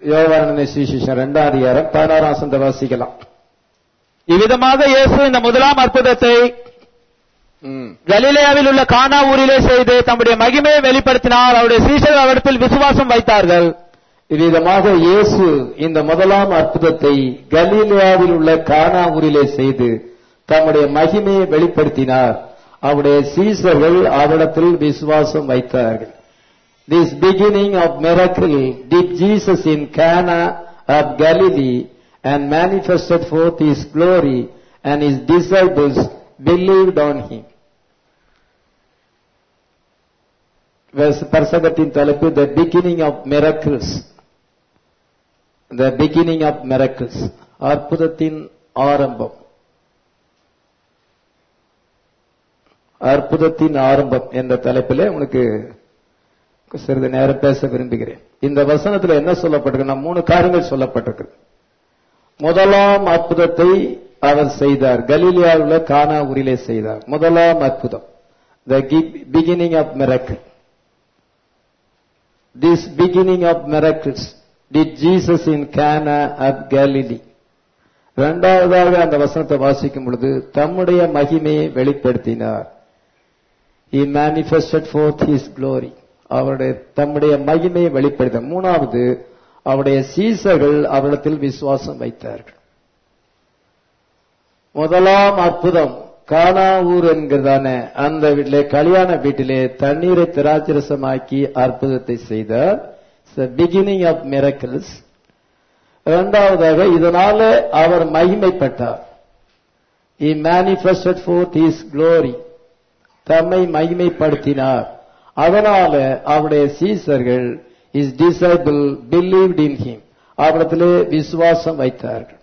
யோவான சுவிசேஷம் ரெண்டாம் அதிகாரம் பதினாறாம் சந்த வாசிக்கலாம் இவ்விதமாக இயேசு இந்த முதலாம் அற்புதத்தை ம். கலிலேயாவில் உள்ள கானா ஊரிலே செய்து தம்முடைய மகிமையை வெளிப்படுத்தினார் அவருடைய சீஷர்கள் அவரிடத்தில் விசுவாசம் வைத்தார்கள் இவ்விதமாக இயேசு இந்த முதலாம் அற்புதத்தை கலீலியாவில் உள்ள கானா ஊரிலே செய்து தம்முடைய மகிமையை வெளிப்படுத்தினார் அவருடைய சீசர்கள் அவரிடத்தில் விசுவாசம் வைத்தார்கள் This beginning of miracle did Jesus in Cana of Galilee and manifested forth his glory and his disciples believed on him. Verse- பிரசங்கத்தின் தலைப்பு the beginning of miracles the beginning of miracles அற்புதத்தின் ஆரம்பம் அற்புதத்தின் ஆரம்பம் என்ற தலைப்பிலே உனக்கு சிறிது நேரம் பேச விரும்புகிறேன் இந்த வசனத்துல என்ன சொல்லப்பட்டிருக்கு மூணு காரியங்கள் சொல்லப்பட்டிருக்கு முதலாம் அற்புதத்தை அவர் செய்தார் கலீலியாவில் உள்ள கானா ஊரிலே செய்தார் முதலாம் அற்புதம் the beginning of miracle this beginning of miracles did Jesus in Cana at Galilee இரண்டாவதாக அந்த வசனத்தை வாசிக்கும் பொழுது தம்முடைய மகிமையை வெளிப்படுத்தினார் he manifested forth his glory அவருடைய தம்முடைய மகிமையை வெளிப்படுத்த மூணாவது அவருடைய சீசர்கள் அவரிடத்தில் விசுவாசம் வைத்தார்கள் முதலாம் அற்புதம் கானா ஊர் என்கிறதான அந்த வீட்டிலே கல்யாண வீட்டிலே தண்ணீரை திராட்சரசமாக்கி அற்புதத்தை செய்தார் பிகினிங் ஆஃப் மிரக்கிள்ஸ் இரண்டாவதாக இதனால அவர் மகிமைப்பட்டார் he manifested forth his glory தம்மை மகிமைப்படுத்தினார் அதனால அவருடைய சீசர்கள் his disciple believed in him அவரிடத்திலே விசுவாசம் வைத்தார்கள்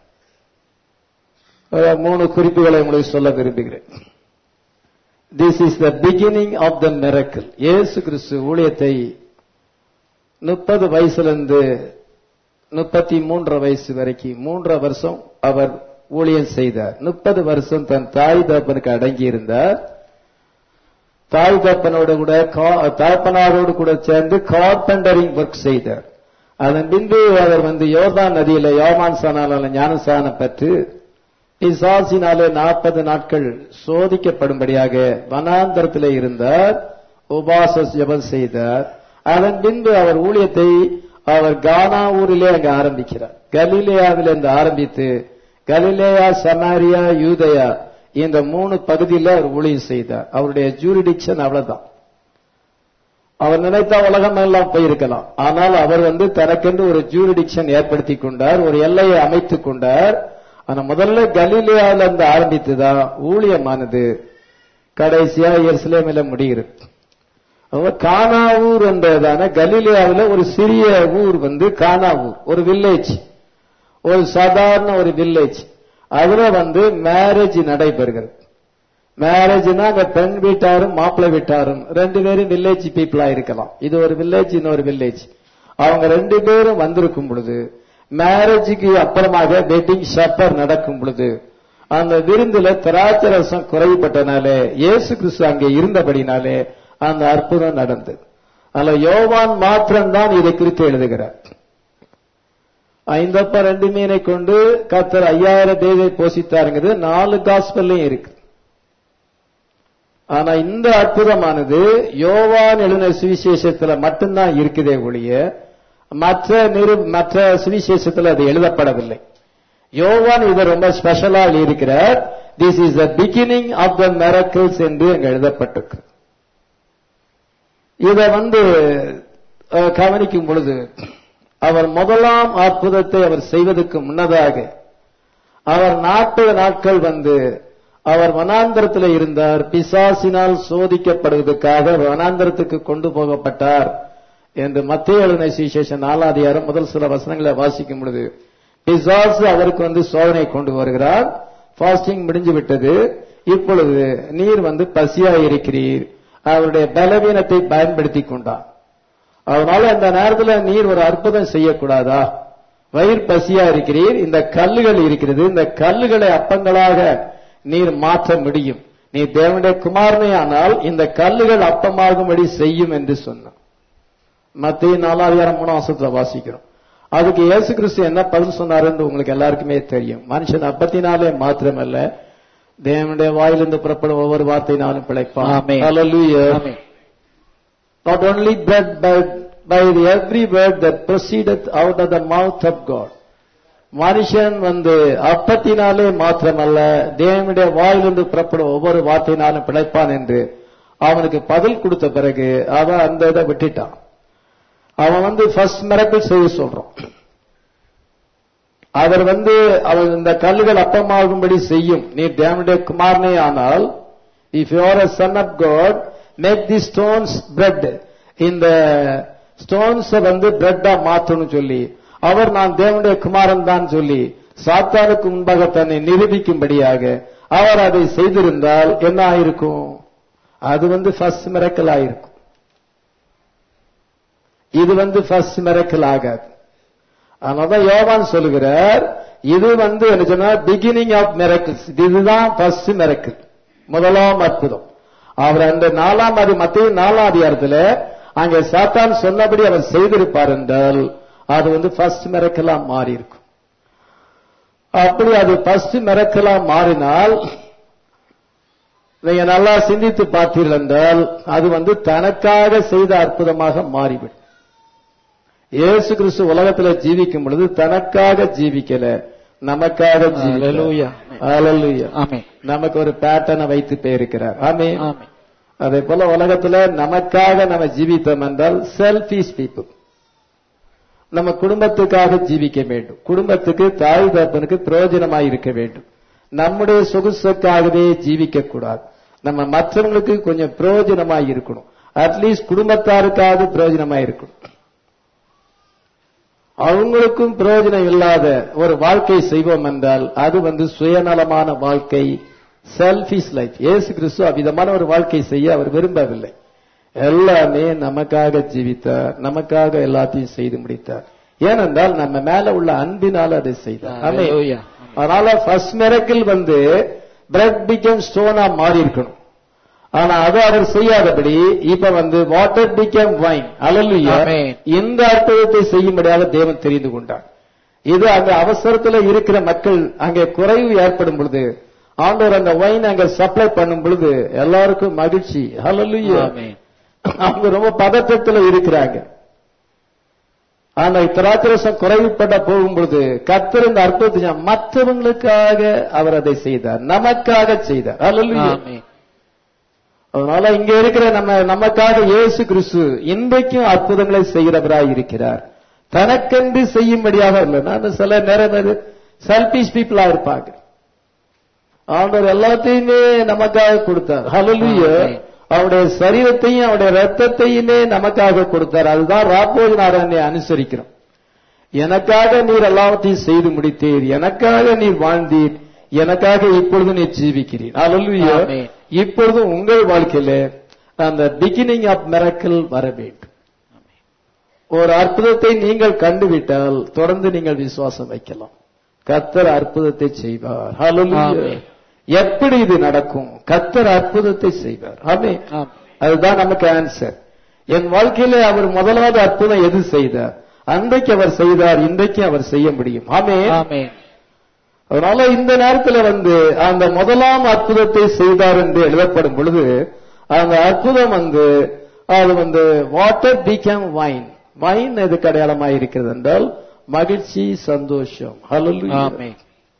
அஹ் மூணு குறிப்புகளை உங்களுக்கு சொல்ல விரும்புகிறேன் this is the beginning of the miracle Yesu Kristu ஊழியத்தை முப்பது வயசுலேருந்து முப்பத்தி மூன்றரை வயசு வரைக்கும் மூன்றரை வருஷம் அவர் ஊழியம் செய்தார் முப்பது வருஷம் தன் தாய் தகப்பனுக்கு அடங்கி இருந்தார் தாய் தகப்பனோடு கூட கா- தகப்பனாரோடு கூட சேர்ந்து கார்பெண்டரிங் ஒர்க் செய்தார் அதன் பின்பு அவர் வந்து யோர்தான் நதியில யோமான் சானால ஞானசானம் பெற்று பிசாசினாலே நாற்பது நாட்கள் சோதிக்கப்படும்படியாக வனாந்தரத்திலே இருந்தார் உபாச ஜெபம் செய்தார் அதன் பின்பு அவர் ஊழியத்தை அவர் கானா ஊரிலே அங்க ஆரம்பிக்கிறார் கலிலேயாவில் இருந்து ஆரம்பித்து கலிலேயா சமாரியா யூதயா இந்த மூணு பகுதியில் அவர் ஊழியம் செய்தார் அவருடைய ஜூரிடிக்ஷன் அவ்வளவுதான் அவர் நினைத்தா உலகம் எல்லாம் போயிருக்கலாம் ஆனால் அவர் வந்து தனக்கென்று ஒரு ஜூரிடிக்ஷன் ஏற்படுத்தி கொண்டார் ஒரு எல்லையை அமைத்துக் கொண்டார் ஆனா முதல்ல கலீலியாவில இருந்து ஆரம்பித்துதான் ஊழியமானது கடைசியா எருசலேமில முடிகிறது அவங்க கானா ஊர் என்றதான கலீலியாவில் ஒரு சிறிய ஊர் வந்து கானா ஊர் ஒரு வில்லேஜ் ஒரு சாதாரண ஒரு வில்லேஜ் அதுல வந்து மேரேஜ் நடைபெறுகிறது மேரேஜ்னா அங்க பெண் வீட்டாரும் மாப்பிள்ளை வீட்டாரும் ரெண்டு பேரும் வில்லேஜ் பீப்புளா இருக்கலாம் இது ஒரு வில்லேஜ் இன்னொரு வில்லேஜ் அவங்க ரெண்டு பேரும் வந்திருக்கும் பொழுது மேரேஜுக்கு அப்புறமாக வெட்டிங் ஷப்பர் நடக்கும் பொழுது அந்த விருந்துல திராட்சை ரசம் குறைவுபட்டனாலே இயேசு கிறிஸ்து அங்கே இருந்தபடினாலே அந்த அற்புதம் நடந்தது அதுல யோவான் மாத்திரம்தான் இதை குறித்து எழுதுகிறார் ஐந்தப்ப ரெண்டு மீனை கொண்டு கத்தர் ஐயாயிரம் பேரை போஷித்தாருங்கிறது நாலு காஸ்பல்லையும் இருக்கு ஆனா இந்த அற்புதமானது யோவான் எழுதின சுவிசேஷத்துல மட்டும்தான் இருக்குதே ஒழிய மற்ற நிரு மற்ற சுவிசேஷத்துல அது எழுதப்படவில்லை யோவான் இதை ரொம்ப ஸ்பெஷலா இருக்கிறார் this is the beginning of the miracles என்று அங்க எழுதப்பட்டிருக்கு இத வந்து அஹ், கவனிக்கும் பொழுது அவர் முதலாம் அற்புதத்தை அவர் செய்வதற்கு முன்னதாக அவர் நாற்பது நாட்கள் வந்து அவர் வனாந்தரத்தில் இருந்தார் பிசாசினால் சோதிக்கப்படுவதற்காக வனாந்தரத்துக்கு கொண்டு போகப்பட்டார் என்று மத்திய எழுதின சுவிசேஷம் நாலாதிகாரம் முதல் சில வசனங்களை வாசிக்கும் பொழுது பிசாசு அவருக்கு வந்து சோதனை கொண்டு வருகிறார் ஃபாஸ்டிங் முடிஞ்சு விட்டது இப்பொழுது நீர் வந்து பசியா இருக்கிறீர் அவருடைய பலவீனத்தை பயன்படுத்தி கொண்டார் அதனால அந்த நேரத்துல நீர் ஒரு அற்புதம் செய்யக்கூடாதா வயிறு பசியா இருக்கிறீர் இந்த கல்லுகள் இருக்கிறது இந்த கல்லுகளை அப்பங்களாக நீர் மாற்ற முடியும் நீ தேவனுடைய குமாரனே ஆனால் இந்த கல்லுகள் அப்பமாகும்படி செய்யும் என்று சொன்னார் மத்திய நாலாயிரம் மூணாம் வருஷத்துல வாசிக்கிறோம் அதுக்கு இயேசு கிறிஸ்து என்ன பதில் சொன்னாருன்னு உங்களுக்கு எல்லாருக்குமே தெரியும் மனுஷன் அப்பத்தினாலே மாத்திரமல்ல தேவனுடைய வாயிலிருந்து புறப்படும் ஒவ்வொரு வார்த்தையினாலும் பிழைப்பான் ஆமென். Hallelujah. Amen. not only bread but by the every word that proceedeth out of the mouth of God. மனுஷன் வந்து அப்பத்தினாலே மாத்திரமல்ல தேவனுடைய வாயிலிருந்து புறப்படும் ஒவ்வொரு வார்த்தையினாலும் பிழைப்பான் என்று அவனுக்கு பதில் கொடுத்த பிறகு அவன் அந்த இதை விட்டுட்டான் அவன் வந்து ஃபர்ஸ்ட் மிரக்கல் செய்ய சொல்றான் அவர் வந்து அவன் இந்த கல்லுகள் அப்பமாகும்படி செய்யும் நீ தேவனுடைய குமாரனே ஆனால் if you are a son of God make the stones bread இந்த ஸ்டோன்ஸ் வந்து பிரெட்டா மாத்தணும் சொல்லி அவர் நான் தேவனுடைய குமாரன் தான் சொல்லி சாத்தானுக்கு முன்பாக தன்னை நிரூபிக்கும்படியாக அவர் அதை செய்திருந்தால் என்ன ஆயிருக்கும் அது வந்து ஃபர்ஸ்ட் மிரக்கல் ஆயிருக்கும் இது வந்து ஃபர்ஸ்ட் மிரக்கல் ஆகாது அதனாலதான் யோவான் சொல்லுகிறார் இது வந்து என்ன சொன்னா பிகினிங் ஆஃப் மிரக்கிள்ஸ் இதுதான் ஃபர்ஸ்ட் மிரக்கிள் முதலாம் அற்புதம் அவர் அந்த நாலாம் அதி மத்திய நாலாம் அதிகாரத்துல அங்க சாத்தான் சொன்னபடி அவர் செய்திருப்பார் என்றால் அது வந்து ஃபர்ஸ்ட் மிரக்கலா மாறி இருக்கும் அப்படி அது ஃபர்ஸ்ட் மிரக்கலா மாறினால் நீங்க நல்லா சிந்தித்து பார்த்தீர்கள் என்றால் அது வந்து தனக்காக செய்த அற்புதமாக மாறிவிடும் இயேசு கிறிஸ்து உலகத்துல ஜீவிக்கும் பொழுது தனக்காக ஜீவிக்கல நமக்காக Hallelujah. ஜீவிக்கல ஆமென். நமக்கு ஒரு பேட்டர்னை வைத்து போயிருக்கிறார் ஆமே ஆமென். அதே போல உலகத்துல நமக்காக நம்ம ஜீவித்தோம் என்றால் செல்ஃபிஷ் பீப்புள் நம்ம குடும்பத்துக்காக ஜீவிக்க வேண்டும் குடும்பத்துக்கு தாய் தப்பனுக்கு பிரயோஜனமாய் இருக்க வேண்டும் நம்முடைய சொகுசுக்காகவே ஜீவிக்க கூடாது நம்ம மற்றவங்களுக்கு கொஞ்சம் பிரயோஜனமாய் இருக்கணும் அட்லீஸ்ட் குடும்பத்தாருக்காவது பிரயோஜனமாய் இருக்கணும் அவங்களுக்கும் பிரயோஜனம் இல்லாத ஒரு வாழ்க்கை செய்வோம் என்றால் அது வந்து சுயநலமான வாழ்க்கை செல்ஃபிஷ் லைஃப் இயேசு கிறிஸ்து அவ்விதமான ஒரு வாழ்க்கை செய்ய அவர் விரும்பவில்லை எல்லாமே நமக்காக ஜீவித்தார் நமக்காக எல்லாத்தையும் செய்து முடித்தார் ஏனென்றால் நம்ம மேல உள்ள அன்பினால அதை செய்தார் ஆமென். Hallelujah. அதனால ஃபர்ஸ்ட் மிரக்கிள் வந்து பிரெட் பிகம் ஸ்டோனா மாறி இருக்கணும் ஆனா அது அவர் செய்யாதபடி இப்ப வந்து water become wine hallelujah Amen. இந்த அற்புதத்தை செய்யும்படியாக தேவன் தெரிந்து கொண்டார் இது அந்த அவசரத்துல இருக்கிற மக்கள் அங்கே குறைவு ஏற்படும் பொழுது ஆண்டவர் அந்த வைன் அங்க சப்ளை பண்ணும் பொழுது எல்லாருக்கும் மகிழ்ச்சி ஹalleluya ஆமென். அவங்க ரொம்ப பதட்டத்துல இருக்கிறாங்க ஆனா திராட்சரசம் குறைவுபட போகும்பொழுது கர்த்தர் இந்த அற்புதத்தை செஞ்சார். மற்றவங்களுக்காக அவர் அதை செய்தார் நமக்காக செய்தார் ஹalleluya ஆமென். அதனால இங்க இருக்கிற நம்ம நமக்காக இயேசு கிறிஸ்து இன்றைக்கும் அற்புதங்களை செய்கிறவராய் இருக்கிறார் தனக்கென்று செய்யும்படியாக இல்லை நான் சில நேரம் செல்பிஷ் பீப்புளா இருப்பாங்க ஆண்டவர் எல்லாத்தையுமே நமக்காக கொடுத்தார் ஹalleluya ஆமென். அவருடைய சரீரத்தையும் அவருடைய ரத்தத்தையுமே நமக்காக கொடுத்தார் அதுதான் ராப்போஜனாரனை அனுசரிக்கிறோம் எனக்காக நீர் எல்லாவற்றையும் செய்து முடித்தீர் எனக்காக நீர் வாழ்ந்தீர் எனக்காக இப்பொழுது நீர் ஜீவிக்கிறீர் ஹalleluya ஆமென். இப்பொழுது உங்கள் வாழ்க்கையில அந்த பிகினிங் ஆஃப் மிரக்கல் வர வேண்டும் ஒரு அற்புதத்தை நீங்கள் கண்டுவிட்டால் தொடர்ந்து நீங்கள் விசுவாசம் வைக்கலாம் கத்தர் அற்புதத்தை செய்வார் ஹalleluya ஆமென். எப்படி இது நடக்கும் கத்தர் அற்புதத்தை செய்வார் ஆமென் ஆமென். அதுதான் நமக்கு ஆன்சர் என் வாழ்க்கையில அவர் முதலாவது அற்புதம் எது செய்தார் அன்றைக்கு அவர் செய்தார் இன்றைக்கு அவர் செய்ய முடியும் ஆமென் ஆமென். அதனால இந்த நேரத்துல வந்து அந்த முதலாம் அற்புதத்தை செய்தார் என்று எழுதப்படும் பொழுது அந்த அற்புதம் வந்து அது வந்து வாட்டர் பிகம் வைன் வைன் எதுக்கு அடையாளமாக இருக்கிறது என்றால் மகிழ்ச்சி சந்தோஷம் ஹalleluya ஆமென்.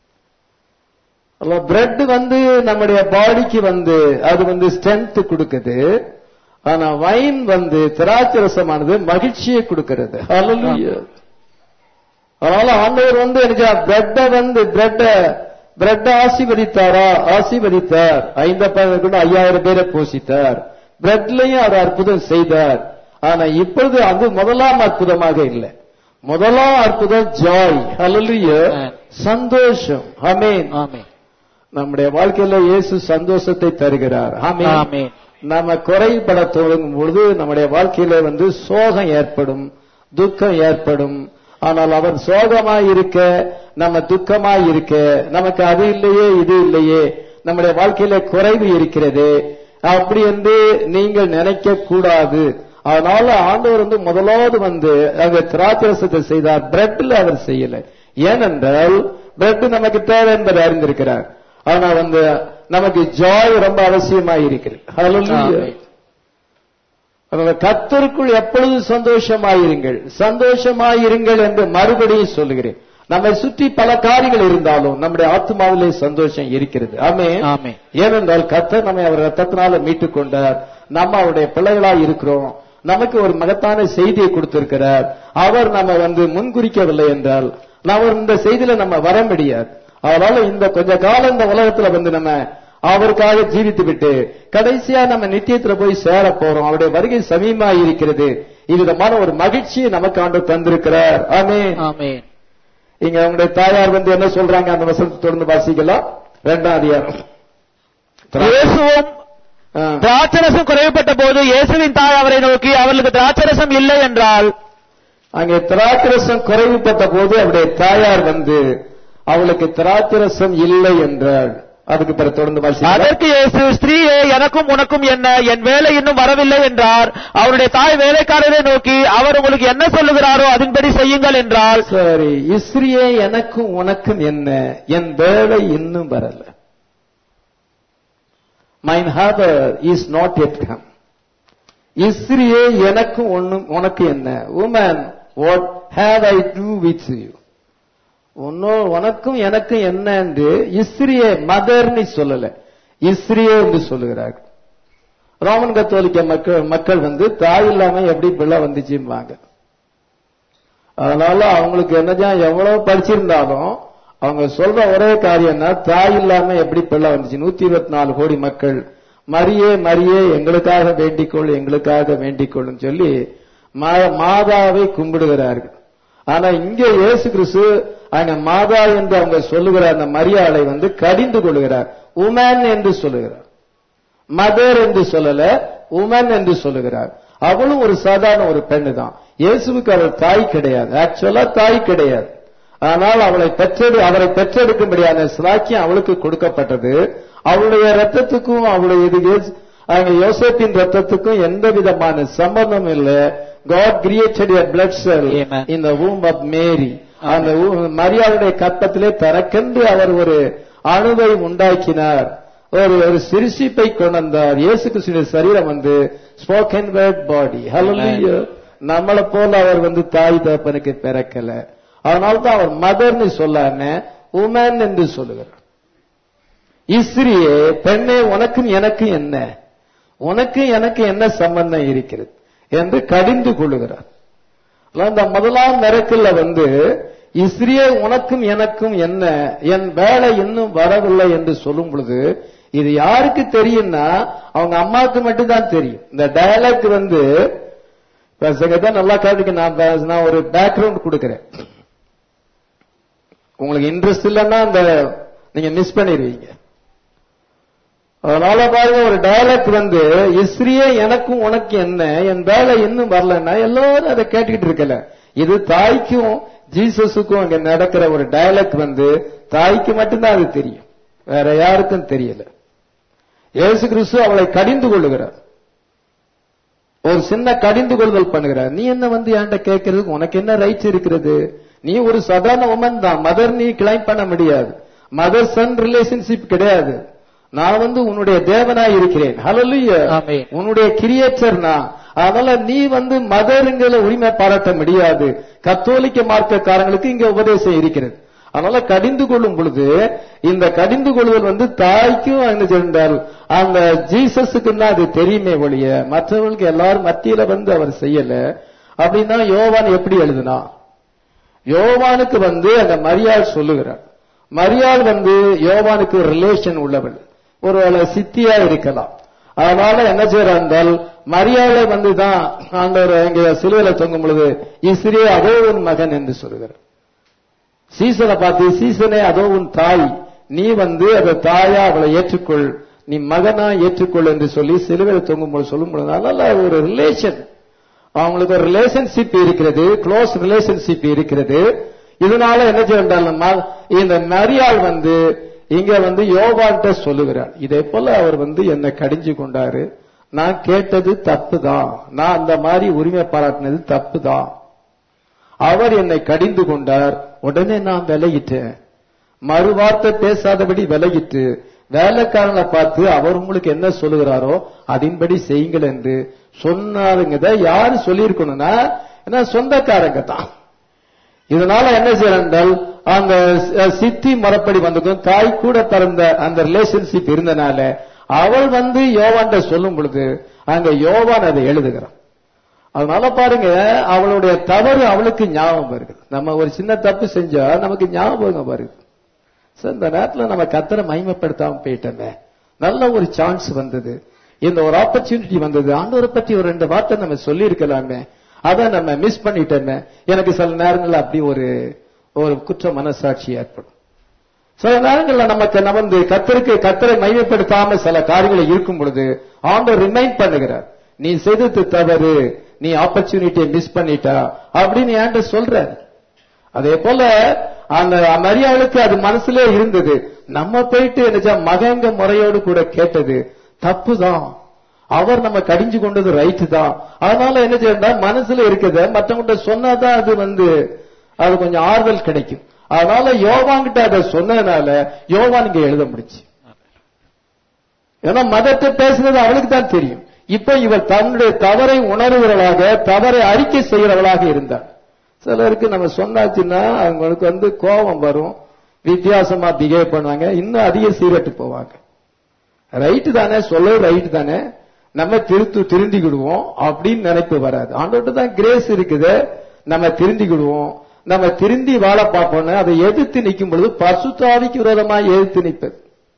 பிரெட் வந்து நம்முடைய பாடிக்கு வந்து அது வந்து ஸ்ட்ரென்த் கொடுக்குது ஆனா வைன் வந்து திராட்சை ரசமானது மகிழ்ச்சியை கொடுக்கிறது ஹalleluya அதனால ஆண்டவர் வந்து எனக்கு பிரெட்டை வந்து பிரெட்ட பிரெட்ட ஆசீர்வதித்தாரா ஆசீர்வதித்தார் ஐந்து கூட ஐயாயிரம் பேரை போஷித்தார் பிரெட்லயும் அவர் அற்புதம் செய்தார் ஆனா இப்பொழுது அது முதலாம் அற்புதமாக இல்லை முதலாம் அற்புதம் ஜாய் ஹalleluya Amen. சந்தோஷம் ஆமென் ஆமென். நம்முடைய வாழ்க்கையில இயேசு சந்தோஷத்தை தருகிறார் ஆமென் ஆமென். நாம குறைபட தொடங்கும் பொழுது நம்முடைய வாழ்க்கையில வந்து சோகம் ஏற்படும் துக்கம் ஏற்படும் ஆனால் அவர் சோகமாய் இருக்க நம்ம துக்கமாய் இருக்க நமக்கு அது இல்லையே இது இல்லையே நம்முடைய வாழ்க்கையில குறைவு இருக்கிறது அப்படி என்று நீங்கள் நினைக்க கூடாது அதனால ஆண்டவர் வந்து முதலாவது வந்து அங்க திராட்சரசத்தை செய்தார் பிரெட்ல அவர் செய்யல ஏனென்றால் பிரெட் நமக்கு தேவை என்பதை அறிந்திருக்கிறார் ஆனா வந்து நமக்கு ஜாய் ரொம்ப அவசியமாய் இருக்கிறது Hallelujah. ஆமென். அதனால கத்தருக்குள் எப்பொழுது சந்தோஷமாயிருங்கள் சந்தோஷமாயிருங்கள் என்று மறுபடியும் சொல்லுகிறேன் நம்மை சுற்றி பல காரியங்கள் இருந்தாலும் நம்முடைய ஆத்மாவிலே சந்தோஷம் இருக்கிறது ஆமே ஆமென். ஏனென்றால் கத்தர் நம்மை அவர் ரத்தத்தினால மீட்டுக் கொண்டார் நம்ம அவருடைய பிள்ளைகளாய் இருக்கிறோம் நமக்கு ஒரு மகத்தான செய்தியை கொடுத்திருக்கிறார் அவர் நம்ம வந்து முன்குறிக்கவில்லை என்றால் நம்ம இந்த செய்தியில நம்ம வர முடியாது அதனால இந்த கொஞ்ச காலம் இந்த உலகத்துல வந்து நம்ம அவருக்காக ஜீவித்து விட்டு கடைசியா நம்ம நித்தியத்துல போய் சேர போறோம் அவருடைய வருகை சமீபமாக இருக்கிறது இவ்விதமான ஒரு மகிழ்ச்சியை நமக்கு ஆண்டு தந்திருக்கிறார் ஆமே ஆமென் இங்க அவங்களுடைய தாயார் வந்து என்ன சொல்றாங்க அந்த வசனத்தை தொடர்ந்து வாசிக்கலாம் இரண்டாம் அதிகாரம் இயேசுவும் ஆ. திராட்சரசம் குறைவுபட்ட போது இயேசுவின் தாய் அவரை நோக்கி அவர்களுக்கு திராட்சரசம் இல்லை என்றால் அங்கே திராட்சரசம் குறைவுபட்ட போது அவருடைய தாயார் வந்து அவளுக்கு திராட்சரசம் இல்லை என்றாள் அதுக்கு பிறகு தொடர்ந்து வாசிக்கலாம் அதற்கு இயேசு ஸ்திரீயே எனக்கும் உனக்கும் என்ன என் வேலை இன்னும் வரவில்லை என்றார் அவருடைய தாய் வேலைக்காரரை நோக்கி அவர் உங்களுக்கு என்ன சொல்லுகிறாரோ அதன்படி செய்யுங்கள் என்றால் சரி இஸ்ரியே எனக்கும் உனக்கும் என்ன என் வேலை இன்னும் வரல mine hour is not yet come இஸ்ரியே எனக்கும் ஒண்ணும் உனக்கு என்ன woman what have I to do with you உனக்கும் எனக்கும் என்ன என்று இஸ்ரியே மதர்னு சொல்லல இஸ்ரியே என்று சொல்லுகிறார்கள் ரோமன் கத்தோலிக்க மக்கள் மக்கள் வந்து தாய் இல்லாம எப்படி பிள்ளை வந்துச்சும்பாங்க அதனால அவங்களுக்கு என்னதான் எவ்வளவு படிச்சிருந்தாலும் அவங்க சொல்ற ஒரே காரியம்னா தாய் இல்லாம எப்படி பிள்ளை வந்துச்சு நூத்தி இருபத்தி நாலு கோடி மக்கள் மரியே மரியே எங்களுக்காக வேண்டிக்கொள் எங்களுக்காக வேண்டிக்கொள்ளும் சொல்லி மா- மாதாவை கும்பிடுகிறார்கள் ஆனா இங்க இயேசு கிறிஸ்து அங்க மாதா என்று அவங்க சொல்லுகிற அந்த மரியாதை வந்து கடிந்து கொள்கிறார் உமன் என்று சொல்லுகிறார் மதர் என்று சொல்லல உமன் என்று சொல்லுகிறார் அவளும் ஒரு சாதாரண ஒரு பெண்ணு தான் இயேசுவுக்கு அவள் தாய் கிடையாது ஆக்சுவலா தாய் கிடையாது ஆனால் அவளை பெற்றெடு அவரை பெற்றெடுக்கும்படியான சிலாக்கியம் அவளுக்கு கொடுக்கப்பட்டது அவளுடைய ரத்தத்துக்கும் அவளுடைய இது இயேசு- அங்க யோசேப்பின் ரத்தத்துக்கும் எந்த விதமான சம்பந்தம் இல்லை God created a blood cell Amen. in the womb of Mary அந்த ஊ- மரியாளுடைய கற்பத்திலே தனக்கென்று அவர் ஒரு அணுவை உண்டாக்கினார் ஒரு ஒரு சிறுசிப்பை கொண்டு வந்தார் இயேசு கிறிஸ்துவின் சரீரம் வந்து ஸ்போக்கன் வேர்ட் பாடி ஹalleluya நம்மளை போல அவர் வந்து தாய் தகப்பனுக்கு பிறக்கல அதனால தான் அவர் மதர்னு சொல்லாம உமன் என்று சொல்லுகிறார் இஸ்ரியே பெண்ணே உனக்கும் எனக்கு என்ன உனக்கு எனக்கு என்ன சம்பந்தம் இருக்கிறது என்று கடிந்து கொள்ளுகிறார் அந்த முதலாம் மிரக்கல்ல வந்து இஸ்ரியே உனக்கும் எனக்கும் என்ன என் வேலை இன்னும் வரவில்லை என்று சொல்லும் பொழுது இது யாருக்கு தெரியும்னா அவங்க அம்மாவுக்கு மட்டும்தான் தெரியும் இந்த டயலாக் வந்து தான் நல்லா கேட்டுக்க நான் பே- நான் ஒரு பேக்ரவுண்ட் கொடுக்கிறேன் உங்களுக்கு இன்ட்ரெஸ்ட் இல்லைன்னா அந்த நீங்க மிஸ் பண்ணிடுவீங்க அதனால பாருங்க ஒரு டயலாக் வந்து இஸ்ரியே எனக்கும் உனக்கு என்ன என் வேலை இன்னும் வரலன்னா எல்லாரும் அதை கேட்டுக்கிட்டு இருக்கல இது தாய்க்கும் ஜீசஸுக்கும் அங்க நடக்கிற ஒரு டயலாக் வந்து தாய்க்கு மட்டும்தான் அது தெரியும் வேற யாருக்கும் தெரியல இயேசு கிறிஸ்து அவளை கடிந்து கொள்ளுகிறார் ஒரு சின்ன கடிந்து கொள்ளுதல் பண்ணுகிறார் நீ என்ன வந்து என்கிட்ட கேட்கறதுக்கு உனக்கு என்ன ரைட்ஸ் இருக்கிறது நீ ஒரு சாதாரண உமன் தான் மதர் நீ கிளைம் பண்ண முடியாது மதர் சன் ரிலேஷன்ஷிப் கிடையாது நான் வந்து உன்னுடைய தேவனாய் இருக்கிறேன் ஹalleluya ஆமென். உன்னுடைய கிரியேச்சர் நான் அதனால நீ வந்து மதருங்கிற உரிமை பாராட்ட முடியாது கத்தோலிக்க மார்க்கக்காரங்களுக்கு இங்க உபதேசம் இருக்கிறது அதனால கடிந்து கொள்ளும் பொழுது இந்த கடிந்து கொள்ளுதல் வந்து தாய்க்கும் என்ன சென்றால் அந்த ஜீசஸுக்கு தான் அது தெரியுமே ஒழிய மற்றவர்களுக்கு எல்லாரும் மத்தியில வந்து அவர் செய்யல அப்படின்னா யோவான் எப்படி எழுதுனா யோவானுக்கு வந்து அந்த மரியாள் சொல்லுகிறார் மரியாள் வந்து யோவானுக்கு ரிலேஷன் உள்ளவள் ஒருவேளை சித்தியா இருக்கலாம் அதனால என்ன செய்யறா என்றால் மரியாதை வந்து தான் ஆண்டவர் இங்க சிலுவையில தொங்கும் பொழுது இஸ்ரே அதோ உன் மகன் என்று சொல்லுகிறார் சீசனை பார்த்து சீசனே அதோ உன் தாய் நீ வந்து அந்த தாயா அவளை ஏற்றுக்கொள் நீ மகனா ஏற்றுக்கொள் என்று சொல்லி சிலுவையில் தொங்கும் பொழுது சொல்லும் பொழுது அதனால ஒரு ரிலேஷன் அவங்களுக்கு ஒரு ரிலேஷன்ஷிப் இருக்கிறது க்ளோஸ் ரிலேஷன்ஷிப் இருக்கிறது இதனால என்ன செய்யறால் இந்த மரியாள் வந்து இங்க வந்து யோவான்ட்ட சொல்லுகிறார் இதே போல அவர் வந்து என்னை கடிஞ்சு கொண்டாரு நான் கேட்டது தப்பு தான் நான் அந்த மாதிரி உரிமை பாராட்டினது தப்பு தான் அவர் என்னை கடிந்து கொண்டார் உடனே நான் விலகிட்டேன் மறுவார்த்தை பேசாதபடி விலகிட்டு வேலைக்காரனை பார்த்து அவர் உங்களுக்கு என்ன சொல்லுகிறாரோ அதன்படி செய்யுங்கள் என்று சொன்னாருங்கத யாரு சொல்லியிருக்கணும்னா என்ன சொந்தக்காரங்க தான் இதனால என்ன செய்யறால் அந்த சி- சித்தி மரப்படி வந்ததும் தாய் கூட பிறந்த அந்த ரிலேஷன்ஷிப் இருந்தனால அவள் வந்து யோவான்ட சொல்லும் பொழுது அங்க யோவான் அதை எழுதுகிறான் அதனால பாருங்க அவளுடைய தவறு அவளுக்கு ஞாபகம் வருது நம்ம ஒரு சின்ன தப்பு செஞ்சா நமக்கு ஞாபகம் வருது So, இந்த நேரத்துல நம்ம கத்தரை மகிமைப்படுத்தாம போயிட்டோமே நல்ல ஒரு சான்ஸ் வந்தது இந்த ஒரு ஆப்பர்ச்சுனிட்டி வந்தது ஆண்டவரை பத்தி ஒரு ரெண்டு வார்த்தை நம்ம சொல்லி இருக்கலாமே அதை நம்ம மிஸ் பண்ணிட்டோமே எனக்கு சில நேரங்கள்ல அப்படி ஒரு ஒரு குற்ற மனசாட்சி ஏற்படும் சில நேரங்கள்ல நமக்கு நம்ம வந்து கத்தருக்கு கத்தரை மையப்படுத்தாம சில காரியங்களை இருக்கும் பொழுது ஆண்டவர் ரிமைண்ட் பண்ணுகிறார் நீ செய்தது தவறு நீ ஆப்பர்ச்சுனிட்டியை மிஸ் பண்ணிட்டா அப்படின்னு என்கிட்ட சொல்றாரு அதே போல அந்த மரியாளுக்கு அது மனசுல இருந்தது நம்ம போயிட்டு என்ன மகங்க முறையோடு கூட கேட்டது தப்புதான் அவர் நம்ம கடிஞ்சு கொண்டது ரைட்டு தான் அதனால என்ன செய்யணும் மனசுல இருக்குது மற்றவங்கிட்ட சொன்னாதான் அது வந்து அது கொஞ்சம் ஆறுதல் கிடைக்கும் அதனால யோவான்கிட்ட அதை சொன்னதுனால யோவான் இங்க எழுத முடிச்சு ஏன்னா மதத்தை பேசுனது அவளுக்கு தான் தெரியும் இப்ப இவர் தன்னுடைய தவறை உணர்கிறவளாக தவறை அறிக்கை செய்கிறவளாக இருந்தார் சிலருக்கு நம்ம சொன்னாச்சுன்னா அவங்களுக்கு வந்து கோபம் வரும் வித்தியாசமா பிஹேவ் பண்ணுவாங்க இன்னும் அதிக சீரட்டு போவாங்க ரைட்டு தானே சொல்ல ரைட்டு தானே நம்ம திருத்து திருந்திக்கிடுவோம் அப்படின்னு நினைப்பு வராது ஆண்டோட்டு தான் கிரேஸ் இருக்குது நம்ம திருந்திக்கிடுவோம் நம்ம திருந்தி வாழ பார்ப்போம்னு அதை எதிர்த்து நிற்கும் பொழுது பசுத்தாவிக்கு விரோதமாக எதிர்த்து நிற்பது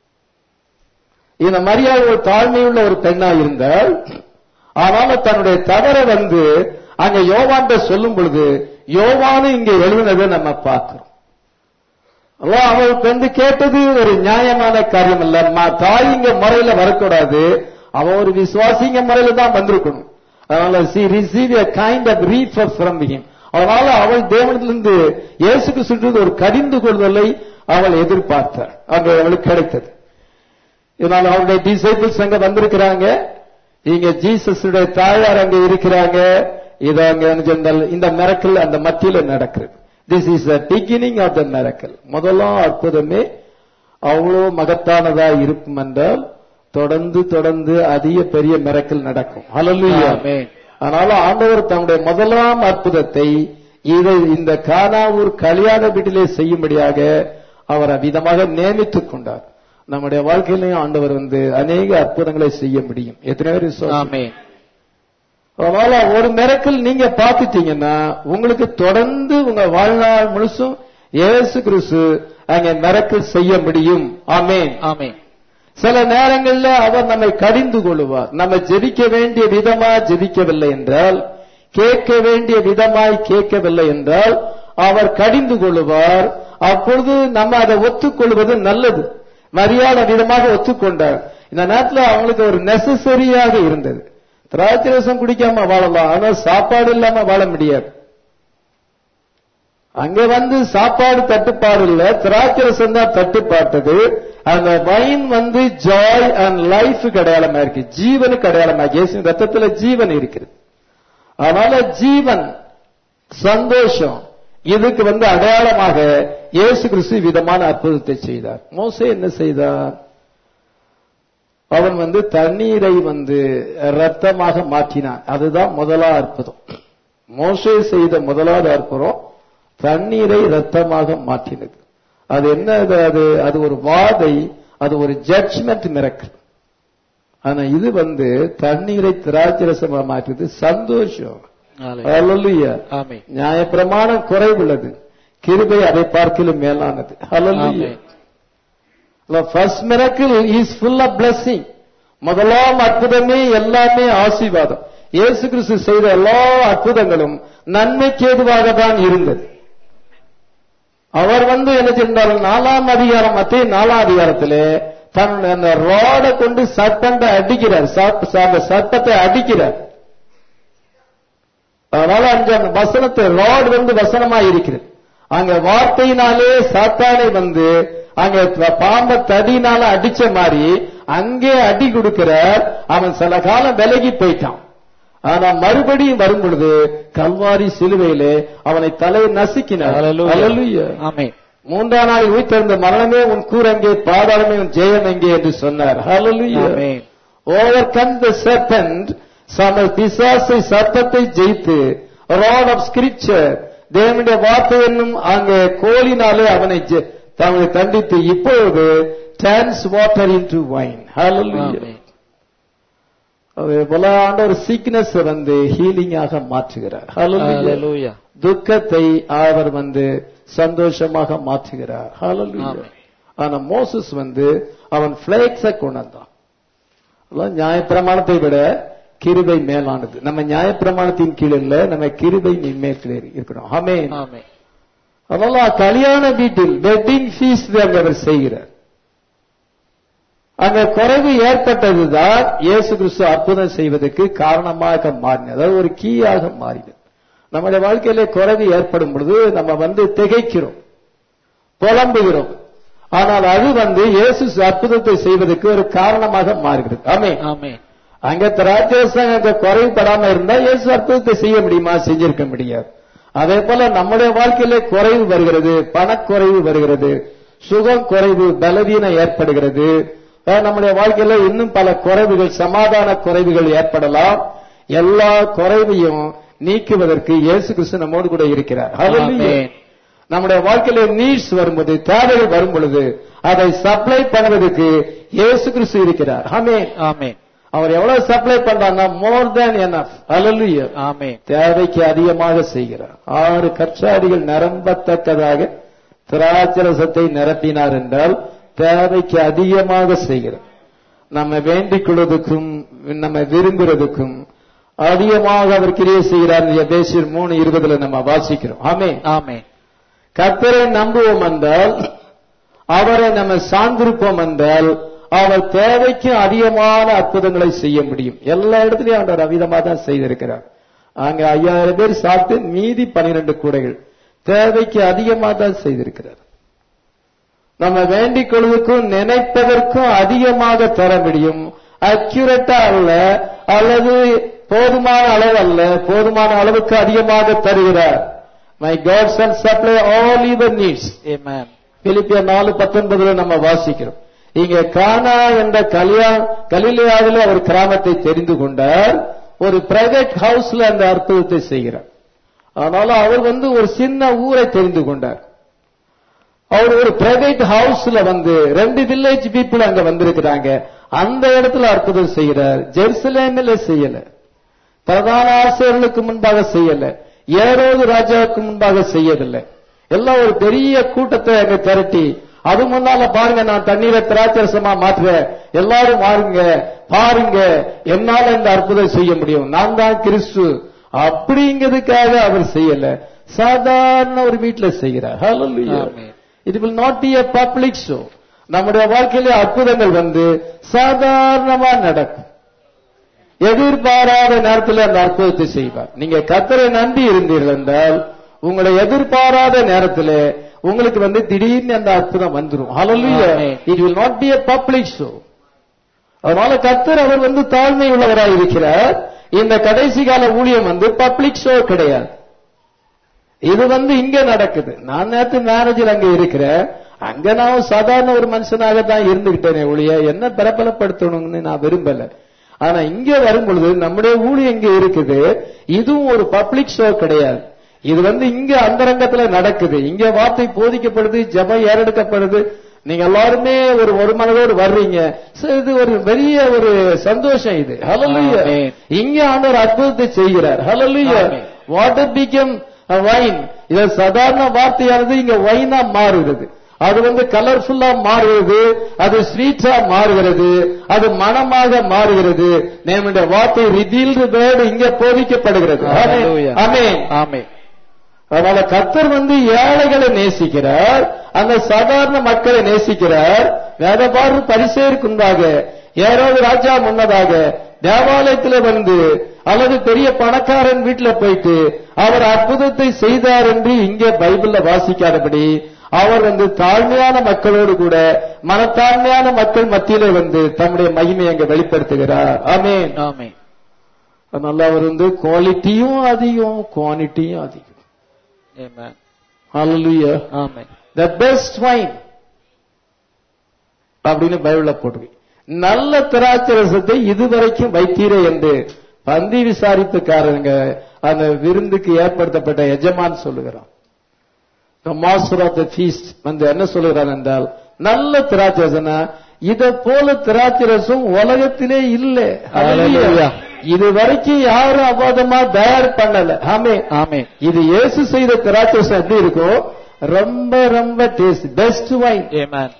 இந்த மரியாதை ஒரு தாழ்மையுள்ள ஒரு பெண்ணா இருந்தால் ஆனாலும் தன்னுடைய தவறை வந்து அங்க யோவான்ட்ட சொல்லும் பொழுது யோவானு இங்க எழுதுனதை நம்ம பார்க்கிறோம் அல்ல, அவளுக்கு வந்து கேட்டது ஒரு நியாயமான காரியம் இல்ல ம- தாயிங்க முறையில வரக்கூடாது அவ ஒரு விசுவாசிங்க முறையில தான் வந்திருக்கணும் அதனால she receive a kind of refer from him அதனால அவள் தேவனிலிருந்து இயேசுக்கு சுற்றது ஒரு கடிந்து கொள்வதை அவள் எதிர்பார்த்தாள் அங்க அவளுக்கு கிடைத்தது இதனால அவருடைய டிசைபிள்ஸ் அங்க வந்திருக்கிறாங்க இங்க ஜீசஸுடைய தாயார் அங்க இருக்கிறாங்க இது அங்க என்ன சொன்னால் இந்த மிரக்கல் அந்த மத்தியில நடக்குது this is the beginning of the miracle முதலாம் அற்புதமே அவ்வளோ மகத்தானதா இருக்கும் என்றால் தொடர்ந்து தொடர்ந்து அதிக பெரிய மிரக்கல் நடக்கும் ஹalleluya ஆமென். அதனால ஆண்டவர் தன்னுடைய முதலாம் அற்புதத்தை இதை இந்த கானாவூர் கல்யாண வீட்டிலே செய்யும்படியாக அவர் அவ்விதமாக நியமித்துக் கொண்டார் நம்முடைய வாழ்க்கையிலையும் ஆண்டவர் வந்து அநேக அற்புதங்களை செய்ய முடியும் எத்தனை பேர் விசுவாசி? ஆமென் அதனால ஒரு மிரக்கல் நீங்க பார்த்துட்டீங்கன்னா உங்களுக்கு தொடர்ந்து உங்க வாழ்நாள் முழுசும் இயேசு கிறிஸ்து அங்க மிரக்கல் செய்ய முடியும் ஆமென் ஆமென் சில நேரங்கள்ல அவர் நம்மை கடிந்து கொள்வார் நம்ம ஜெபிக்க வேண்டிய விதமா ஜெபிக்கவில்லை என்றால் கேட்க வேண்டிய விதமாய் கேட்கவில்லை என்றால் அவர் கடிந்து கொள்வார் அப்பொழுது நம்ம அதை ஒத்துக்கொள்வது நல்லது மரியாதை விதமாக ஒத்துக்கொண்டார் இந்த நேரத்துல அவங்களுக்கு ஒரு நெசசரியாக இருந்தது திராட்சை ரசம் குடிக்காம வாழலாம் ஆனா சாப்பாடு இல்லாம வாழ முடியாது அங்க வந்து சாப்பாடு தட்டுப்பாடு இல்ல திராட்சை ரசம் தான் தட்டுப்பாட்டது அந்த வைன் வந்து ஜாய் அண்ட் லைஃப் அடையாளமா இருக்கு ஜீவனுக்கு அடையாளமா இருக்கு இயேசுவின் ரத்தத்துல ஜீவன் இருக்குது அதனால ஜீவன் சந்தோஷம் இதுக்கு வந்து அடையாளமாக இயேசு கிறிஸ்து விதமான அற்புதத்தை செய்தார் மோசே என்ன செய்தார் அவன் வந்து தண்ணீரை வந்து ரத்தமாக மாற்றினான் அதுதான் முதலாவது அற்புதம் மோசே செய்த முதலாவது அற்புதம் தண்ணீரை ரத்தமாக மாற்றினது அது என்ன அது அது அது ஒரு வாதை அது ஒரு ஜட்ஜ்மெண்ட் மிரக்கல் ஆனா இது வந்து தண்ணீரை திராட்சை ரசமா மாற்றுது சந்தோஷம் ஹalleluya ஆமென் நியாயப்பிரமாணம் குறைவுள்ளது கிருபை அதை பார்க்கிலும் மேலானது hallelujah amen first miracle is full of blessing முதலாம் அற்புதமே எல்லாமே ஆசீர்வாதம் இயேசு கிறிஸ்து செய்த எல்லா அற்புதங்களும் நன்மைக்கு ஏதுவாக தான் இருந்தது அவர் வந்து என்ன சென்றார் நாலாம் அதிகாரம் மத்திய நாலாம் அதிகாரத்திலே தன் அந்த ராடை கொண்டு சர்ப்பண்டை அடிக்கிறார் சர்ப்ப- அந்த சர்ப்பத்தை அடிக்கிறார் அதனால அங்க அந்த வசனத்தை ராட் வந்து வசனமா இருக்கிறது அங்க வார்த்தையினாலே சாத்தானை வந்து அங்க பாம்ப தடினால அடிச்ச மாதிரி அங்கே அடி கொடுக்கிறார் அவன் சில காலம் விலகி போயிட்டான் ஆனா மறுபடியும் வரும் பொழுது கல்வாரி சிலுவையிலே அவனை தலையை நசுக்கினார் Hallelujah. ஆமென் மூன்றாம் நாள் உயிர்த்தெழுந்த மரணமே உன் கூரங்கே பாதாளமே உன் ஜெயம் எங்கே என்று சொன்னார் Hallelujah. Amen overcome the serpent சம பிசாசை சர்ப்பத்தை ஜெயித்து ராட் ஆஃப் ஸ்கிரிப்சர் தேவனுடைய வார்த்தை என்னும் அங்கே கோலினாலே அவனை ஜெ- தங்களை தண்டித்து இப்பொழுது turns water into wine hallelujah amen அதே போல ஆண்டவர் சீக்னஸ் வந்து ஹீலிங்காக மாற்றுகிறார் Hallelujah. ஹalleluya துக்கத்தை அவர் வந்து சந்தோஷமாக மாற்றுகிறார் Hallelujah. ஆமென். ஆனா மோசஸ் வந்து அவன் பிளேக்ஸ கொண்டாந்தான் அதான் நியாயப்பிரமாணத்தை விட கிருபை மேலானது நம்ம நியாயப்பிரமாணத்தின் கீழ் இல்ல நம்ம கிருபை மேல் இருக்கணும் ஆமென் ஆமென் அதனால கல்யாண வீட்டில் வெட்டிங் ஃபீஸ்ட் அங்க அவர் செய்கிறார் அங்க குறைவு ஏற்பட்டதுதான் இயேசு கிறிஸ்து அற்புதம் செய்வதற்கு காரணமாக மாறினது அதாவது ஒரு கீயாக மாறினது நம்முடைய வாழ்க்கையில குறைவு ஏற்படும் பொழுது நம்ம வந்து திகைக்கிறோம் புலம்புகிறோம் ஆனால் அது வந்து இயேசு அற்புதத்தை செய்வதற்கு ஒரு காரணமாக மாறுகிறது ஆமே ஆமென் அங்க திராட்சரசம் அங்க குறைவுபடாம இருந்தா இயேசு அற்புதத்தை செய்ய முடியுமா செஞ்சிருக்க முடியாது அதே போல நம்முடைய வாழ்க்கையிலே குறைவு வருகிறது பணக்குறைவு வருகிறது சுகம் குறைவு பலவீனம் ஏற்படுகிறது அஹ் நம்முடைய வாழ்க்கையில இன்னும் பல குறைவுகள் சமாதான குறைவுகள் ஏற்படலாம் எல்லா குறைவையும் நீக்குவதற்கு இயேசு கிறிஸ்து நம்மோடு கூட இருக்கிறார் Hallelujah. ஆமென். நம்முடைய வாழ்க்கையில நீட்ஸ் வரும்போது தேவைகள் வரும் பொழுது அதை சப்ளை பண்ணுவதற்கு இயேசு கிறிஸ்து இருக்கிறார் ஆமென் ஆமென் அவர் எவ்வளவு சப்ளை பண்றாங்கன்னா மோர் தேன் எனஃப் அல்லலுயா ஆமென் தேவைக்கு அதிகமாக செய்கிறார் ஆறு கற்றாடிகள் நிரம்பத்தக்கதாக திராட்சரசத்தை நிரப்பினார் என்றால் தேவைக்கு அதிகமாக செய்கிறார் நம்ம வேண்டிக் கொள்வதற்கும் நம்ம விரும்புறதுக்கும் அதிகமாக அவர் கிரியை செய்கிறார் எபேசியர் மூணு இருபதுல நம்ம வாசிக்கிறோம் ஆமே ஆமென் கர்த்தரை நம்புவோம் என்றால் அவரை நம்ம சார்ந்திருப்போம் என்றால் அவர் தேவைக்கு அதிகமான அற்புதங்களை செய்ய முடியும் எல்லா இடத்துலயும் ஆண்டவர் அவிதமா தான் செய்திருக்கிறார் அங்க ஐயாயிரம் பேர் சாப்பிட்டு மீதி பனிரெண்டு கூடைகள் தேவைக்கு அதிகமா தான் செய்திருக்கிறார் நம்ம வேண்டிக் கொள்வதற்கும் நினைப்பதற்கும் அதிகமாக தர முடியும் அக்யூரேட்டா அல்ல அல்லது போதுமான அளவு அல்ல போதுமான அளவுக்கு அதிகமாக தருகிறார் my God son supply all your needs amen பிலிப்பியர் நாலு பத்தொன்பதுல நம்ம வாசிக்கிறோம் இங்க கானா என்ற கல்யாண கலிலியாவில் அவர் கிராமத்தை தெரிந்து கொண்டார் ஒரு பிரைவேட் ஹவுஸ்ல அந்த அற்புதத்தை செய்கிறார் அதனால அவர் வந்து ஒரு சின்ன ஊரை தெரிந்து கொண்டார் அவர் ஒரு பிரைவேட் ஹவுஸ்ல வந்து ரெண்டு வில்லேஜ் பீப்புள் அங்க வந்திருக்கிறாங்க அந்த இடத்துல அற்புதம் செய்கிறார் ஜெருசலேமில் செய்யல பிரதான ஆசிரியர்களுக்கு முன்பாக செய்யல ஏரோது ராஜாவுக்கு முன்பாக செய்யவில்லை எல்லாம் ஒரு பெரிய கூட்டத்தை அங்க திரட்டி அது முன்னால பாருங்க நான் தண்ணீரை திராட்சரசமா மாற்றுறேன் எல்லாரும் பாருங்க பாருங்க என்னால இந்த அற்புதம் செய்ய முடியும் நான் தான் கிறிஸ்து அப்படிங்கிறதுக்காக அவர் செய்யல சாதாரண ஒரு வீட்டுல செய்கிறார் Hallelujah. Amen. it will not be a public show நம்முடைய வாழ்க்கையில அற்புதங்கள் வந்து சாதாரணமா நடக்கும் எதிர்பாராத நேரத்தில் அந்த அற்புதத்தை செய்வார் நீங்க கத்தரை நம்பி இருந்தீர்கள் என்றால் உங்களை எதிர்பாராத நேரத்தில் உங்களுக்கு வந்து திடீர்னு அந்த அற்புதம் வந்துரும் Hallelujah. Amen. it will not be a public show அதனால கத்தர் அவர் வந்து தாழ்மை உள்ளவராய் இருக்கிறார் இந்த கடைசி கால ஊழியம் வந்து பப்ளிக் ஷோ கிடையாது இது வந்து இங்க நடக்குது நான் நேத்து மேரேஜில் அங்க இருக்கிறேன் அங்க நான் சாதாரண ஒரு மனுஷனாக தான் இருந்துகிட்டேனே ஒழிய என்ன பிரபலப்படுத்தணும்னு நான் விரும்பல ஆனா இங்க வரும் பொழுது நம்முடைய ஊழியம் இங்க இருக்குது இதுவும் ஒரு பப்ளிக் ஷோ கிடையாது இது வந்து இங்க அந்தரங்கத்துல நடக்குது இங்க வார்த்தை போதிக்கப்படுது ஜெபம் ஏறெடுக்கப்படுது நீங்க எல்லாருமே ஒரு ஒரு மனதோடு வர்றீங்க So, இது ஒரு பெரிய ஒரு சந்தோஷம் இது ஹalleluya ஆமென். இங்க ஆண்டவர் அற்புதத்தை செய்கிறார் hallelujah amen. Water become wine இது சாதாரண வார்த்தையானது இங்க வைனா மாறுகிறது அது வந்து கலர்ஃபுல்லா மாறுகிறது அது ஸ்வீட்டா மாறுகிறது அது மனமாக மாறுகிறது நம்முடைய வார்த்தை ரிதீல்டு வேர்டு இங்க போதிக்கப்படுகிறது Hallelujah. ஆமென் ஆமென் அதனால கர்த்தர் வந்து ஏழைகளை நேசிக்கிறார் அந்த சாதாரண மக்களை நேசிக்கிறார் வேதபாரு பரிசேருக்கு முன்பாக யாராவது ராஜா முன்னதாக தேவாலயத்துல வந்து அல்லது பெரிய பணக்காரன் வீட்டுல போயிட்டு அவர் அற்புதத்தை செய்தார் என்று இங்கே பைபிள்ல வாசிக்காதபடி அவர் வந்து தாழ்மையான மக்களோடு கூட மனத்தாழ்மையான மக்கள் மத்தியிலே வந்து தம்முடைய மகிமையை அங்க வெளிப்படுத்துகிறார் ஆமென் ஆமென் அதனால அவர் வந்து குவாலிட்டியும் அதிகம் குவான்டிட்டியும் அதிகம் ஆமென் Hallelujah. Amen the best wine அப்படின்னு பைபிள்ல போட்டு நல்ல திராட்சை ரசத்தை இதுவரைக்கும் வைத்தீரே என்று பந்தி விசாரிப்புக்காரங்க அந்த விருந்துக்கு ஏற்படுத்தப்பட்ட எஜமான் சொல்லுகிறான் The master of the feast வந்து என்ன சொல்லுகிறான் என்றால் நல்ல திராட்சை ரசம்னா இத போல திராட்சை ரசம் உலகத்திலே இல்ல Hallelujah. இது வரைக்கும் யாரும் அபாதமா தயார் பண்ணல ஆமே ஆமென் இது இயேசு செய்த திராட்சை ரசம் எப்படி இருக்கும் ரொம்ப ரொம்ப டேஸ்ட் பெஸ்ட் வைன் ஆமென்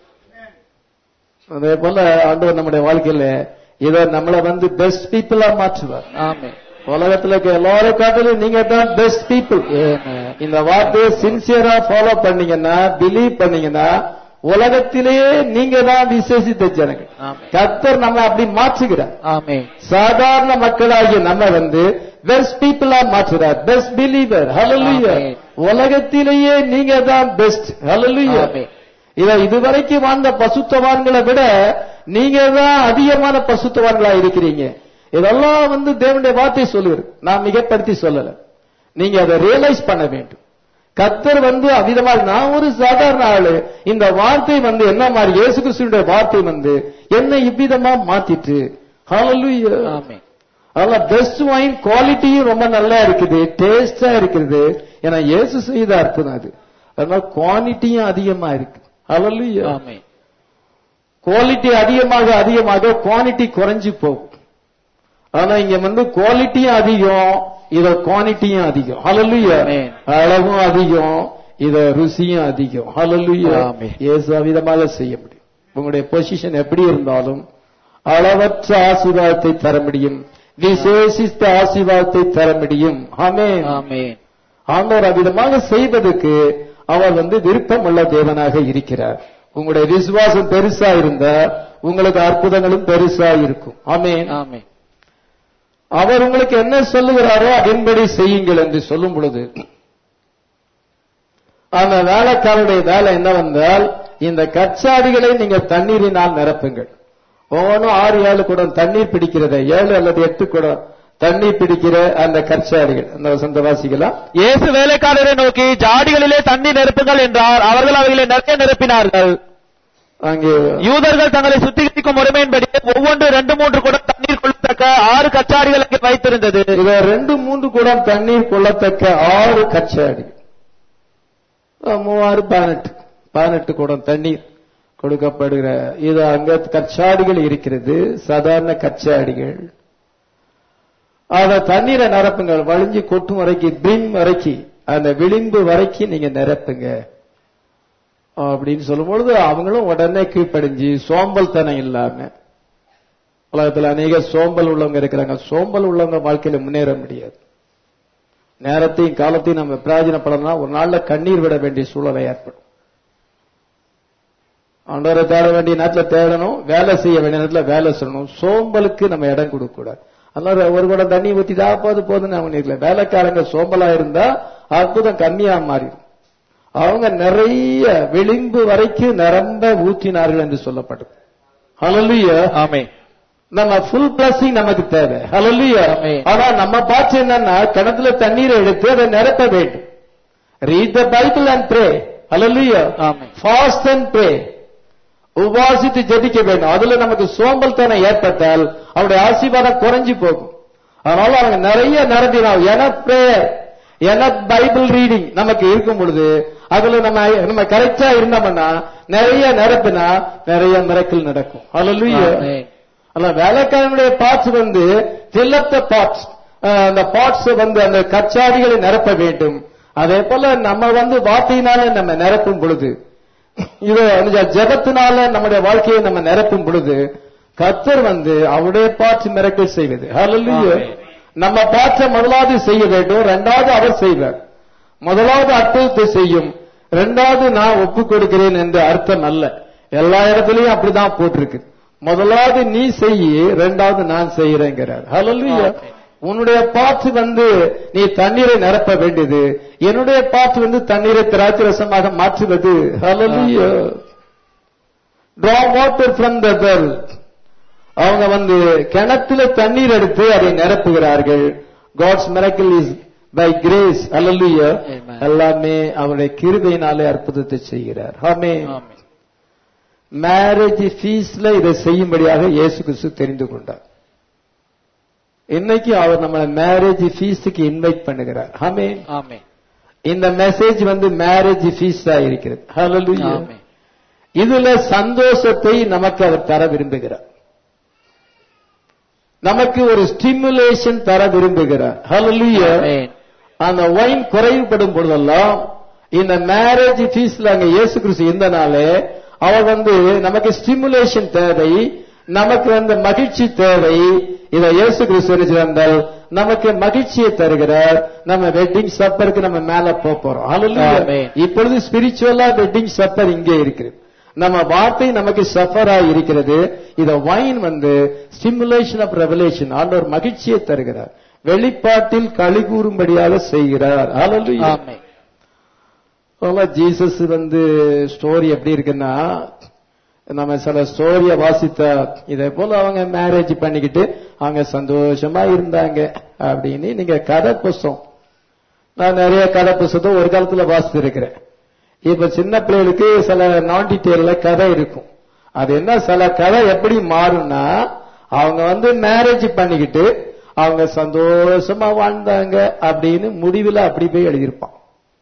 அதே போல ஆண்டவர் நம்முடைய வாழ்க்கையில இத நம்மள வந்து பெஸ்ட் பீப்புளா மாற்றுவார் ஆமென் உலகத்துல இருக்க எல்லாரும் காட்டிலும் நீங்க தான் பெஸ்ட் பீப்புள் ஆமென் இந்த வார்த்தையை சின்சியரா ஃபாலோ பண்ணீங்கன்னா பிலீவ் பண்ணீங்கன்னா உலகத்திலேயே நீங்க தான் விசேஷித்த ஜனங்கள் ஆமென் கர்த்தர் நம்ம அப்படி மாற்றுகிறார் ஆமென் சாதாரண மக்களாகிய நம்ம வந்து பெஸ்ட் பீப்புளா மாற்றுறார் பெஸ்ட் பிலீவர் ஹalleluya ஆமென். உலகத்திலேயே நீங்க தான் பெஸ்ட் ஹalleluya ஆமென். இத இதுவரைக்கும் வாழ்ந்த பசுத்தவான்களை விட நீங்க தான் அதிகமான பசுத்தவான்களா இருக்கிறீங்க இதெல்லாம் வந்து தேவனுடைய வார்த்தை சொல்லுகிறது நான் மிகப்படுத்தி சொல்லல நீங்க அதை ரியலைஸ் பண்ண வேண்டும் கத்தர் வந்து அவ்விதமாக நான் ஒரு சாதாரண ஆளு இந்த வார்த்தை வந்து என்ன மாதிரி இயேசு கிறிஸ்துடைய வார்த்தை வந்து என்ன இவ்விதமா மாத்திட்டு ஹalleluya ஆமென் அதெல்லாம் பெஸ்ட் வைன் குவாலிட்டியும் ரொம்ப நல்லா இருக்குது டேஸ்டா இருக்குது ஏன்னா இயேசு செய்த அற்புதம் அது அதனால குவான்டிட்டியும் அதிகமா இருக்கு ஹalleluya ஆமென் குவாலிட்டி அதிகமாக அதிகமாக குவான்டிட்டி குறைஞ்சு போகும் ஆனா இங்க வந்து குவாலிட்டியும் அதிகம் இத குவான்டிட்டியும் அதிகம் ஹalleluya Amen. அளவும் அதிகம் இத ருசியும் அதிகம் ஹalleluya Amen. இயேசு அவிதமாக செய்ய முடியும் உங்களுடைய பொசிஷன் எப்படி இருந்தாலும் அளவற்ற ஆசீர்வாதத்தை தர முடியும் விசேஷித்த ஆசீர்வாதத்தை தர முடியும் ஆமென் ஆமென் ஆண்டவர் அவ்விதமாக செய்வதற்கு அவர் வந்து விருப்பமுள்ள தேவனாக இருக்கிறார் உங்களுடைய விசுவாசம் பெருசா இருந்தா உங்களுக்கு அற்புதங்களும் பெருசா இருக்கும் ஆமென் ஆமென் அவர் உங்களுக்கு என்ன சொல்லுகிறாரோ அதன்படி செய்யுங்கள் என்று சொல்லும் பொழுது அந்த வேலைக்காரருடைய வேலை என்னவென்றால் இந்த கச்சாடிகளை நீங்க தண்ணீரினால் நிரப்புங்கள் ஒவ்வொன்றும் ஆறு ஏழு குடம் தண்ணீர் பிடிக்கிறத ஏழு அல்லது எட்டு குடம் தண்ணீர் பிடிக்கிற அந்த கச்சாடிகள் அந்த வசந்த வாசிக்கலாம் இயேசு வேலைக்காரரை நோக்கி ஜாடிகளிலே தண்ணீர் நிரப்புங்கள் என்றார் அவர்கள் அவைகளை நிறைய நிரப்பினார்கள் அங்கே யூதர்கள் தங்களை சுத்திகரிக்கும் முறைமையின்படி ஒவ்வொன்று ரெண்டு மூன்று குடம் தண்ணீர் கொள்ளத்தக்க ஆறு கச்சாடிகள் அங்கே வைத்திருந்தது இத ரெண்டு மூன்று குடம் தண்ணீர் கொள்ளத்தக்க ஆறு கச்சாடி அஹ் மூவாறு பதினெட்டு பதினெட்டு குடம் தண்ணீர் கொடுக்கப்படுகிற இது அங்க கச்சாடிகள் இருக்கிறது சாதாரண கச்சாடிகள் அத தண்ணீரை நிரப்புங்கள் வழிஞ்சு கொட்டும் வரைக்கும் பின் வரைக்கும் அந்த விளிம்பு வரைக்கும் நீங்க நிரப்புங்க அப்படின்னு சொல்லும் பொழுது அவங்களும் உடனே கீழ்ப்படிஞ்சு சோம்பல் தனம் இல்லாம உலகத்துல அநேக சோம்பல் உள்ளவங்க இருக்கிறாங்க சோம்பல் உள்ளவங்க வாழ்க்கையில முன்னேற முடியாது நேரத்தையும் காலத்தையும் நம்ம பிரயோஜனப்படலாம் ஒரு நாள்ல கண்ணீர் விட வேண்டிய சூழலை ஏற்படும் ஆண்டவரை தேட வேண்டிய நேரத்துல தேடணும் வேலை செய்ய வேண்டிய நேரத்துல வேலை செய்யணும் சோம்பலுக்கு நம்ம இடம் கொடுக்க கூடாது அதனால ஒரு குடம் தண்ணி ஊத்திட்டா போது போதுன்னு அவங்க இருக்கல வேலைக்காரங்க சோம்பலா இருந்தா அற்புதம் கம்மியா மாறிடும் அவங்க நிறைய விளிம்பு வரைக்கும் நிரம்ப ஊற்றினார்கள் என்று சொல்லப்பட்டது ஹalleluya ஆமென் நம்ம ஃபுல் பிளஸிங் நமக்கு தேவை ஹalleluya Amen. ஆனா நம்ம பார்த்து என்னன்னா கிணத்துல தண்ணீரை எடுத்து அதை நிரப்ப வேண்டும் read the Bible and pray hallelujah Amen. Fast and pray உபாசித்து ஜெபிக்க வேண்டும் அதுல நமக்கு சோம்பல் தனம் ஏற்பட்டால் அவருடைய ஆசீர்வாதம் குறைஞ்சு போகும் அதனால அவங்க நிறைய நிரம்பினாங்க என பிரேயர் என பைபிள் ரீடிங் நமக்கு இருக்கும் பொழுது அதுல நம்ம நம்ம கரெக்டா இருந்தோம்னா நிறைய நிரப்பினா நிறைய மிரக்கல் நடக்கும் ஹalleluya ஆமென். அல்ல வேலைக்காரனுடைய பார்ட்ஸ் வந்து fill up the parts ah அந்த பார்ட்ஸ் வந்து அந்த கச்சாடிகளை நிரப்ப வேண்டும் அதே போல நம்ம வந்து வார்த்தையினால நம்ம நிரப்பும் பொழுது இது அந்த ஜெபத்தினால நம்முடைய வாழ்க்கையை நம்ம நிரப்பும் பொழுது கத்தர் வந்து அவருடைய பார்ட்ஸ் மிரக்கல் செய்வது ஹalleluya ஆமென். நம்ம பார்ட்ஸை முதலாவது செய்ய வேண்டும் ரெண்டாவது அவர் செய்வார் முதலாவது அற்புதத்தை செய்யும் ரெண்டாவது நான் ஒப்புக் கொடுக்கிறேன் என்ற அர்த்தம் அல்ல எல்லா இடத்துலயும் அப்படிதான் போட்டிருக்கு முதலாவது நீ செய்யி ரெண்டாவது நான் செய்யறேங்கிறார் ஹalleluya ஆமென். உன்னுடைய பாத்து வந்து நீ தண்ணீரை நிரப்ப வேண்டியது என்னுடைய பாத்து வந்து தண்ணீரை திராட்சை ரசமாக மாற்றுவது Hallelujah. draw water from the well அவங்க வந்து கிணத்துல தண்ணீர் எடுத்து அதை நிரப்புகிறார்கள் God's miracle is by grace hallelujah Amen. எல்லாமே அவருடைய கிருபையினாலே அற்புதத்தை செய்கிறார் ஆமே ஆமென். மேரேஜ் ஃபீஸ்ல இதை செய்யும்படியாக இயேசு கிறிஸ்து தெரிந்து கொண்டார் இன்னைக்கு அவர் நம்மளை மேரேஜ் ஃபீஸுக்கு இன்வைட் பண்ணுகிறார் ஆமே ஆமென். இந்த மெசேஜ் வந்து மேரேஜ் ஃபீஸா இருக்கிறது Hallelujah. ஆமென். இதுல சந்தோஷத்தை நமக்கு அவர் தர விரும்புகிறார் நமக்கு ஒரு ஸ்டிமுலேஷன் தர விரும்புகிறார் Hallelujah. ஆமென். அந்த ஒயின் குறைவுபடும் பொழுதெல்லாம் இந்த மேரேஜ் ஃபீஸ்ல அங்க இயேசு கிறிஸ்து இருந்தனாலே அவர் வந்து நமக்கு ஸ்டிமுலேஷன் தேவை நமக்கு வந்து மகிழ்ச்சி தேவை இதை இயேசு கிறிஸ்து நினைச்சிருந்தால் நமக்கு மகிழ்ச்சியை தருகிறார் நம்ம வெட்டிங் சப்பருக்கு நம்ம மேல போக போறோம் Hallelujah. ஆமென். இப்பொழுது ஸ்பிரிச்சுவலா வெட்டிங் சப்பர் இங்கே இருக்கிறது நம்ம வார்த்தை நமக்கு சஃபரா இருக்கிறது இத வைன் வந்து ஸ்டிமுலேஷன் ஆஃப் ரெவலேஷன் ஆண்டவர் மகிழ்ச்சியை தருகிறார் வெளிப்பாட்டில் களி கூறும்படியாக செய்கிறார் Hallelujah. ஆமென். ஜீசஸ் வந்து ஸ்டோரி எப்படி இருக்குன்னா நம்ம சில ஸ்டோரிய வாசித்தா இதே போல அவங்க மேரேஜ் பண்ணிக்கிட்டு அவங்க சந்தோஷமா இருந்தாங்க அப்படின்னு நீங்க கதை புஸ்தகம் நான் நிறைய கதை புஸ்தகம் ஒரு காலத்துல வாசித்திருக்கிறேன் இப்ப சின்ன பிள்ளைகளுக்கு சில நான் டீட்டெயில்ல கதை இருக்கும் அது என்ன சில கதை எப்படி மாறும்னா அவங்க வந்து மேரேஜ் பண்ணிக்கிட்டு அவங்க சந்தோஷமா வாழ்ந்தாங்க அப்படின்னு முடிவில் அப்படி போய் எழுதியிருப்பான்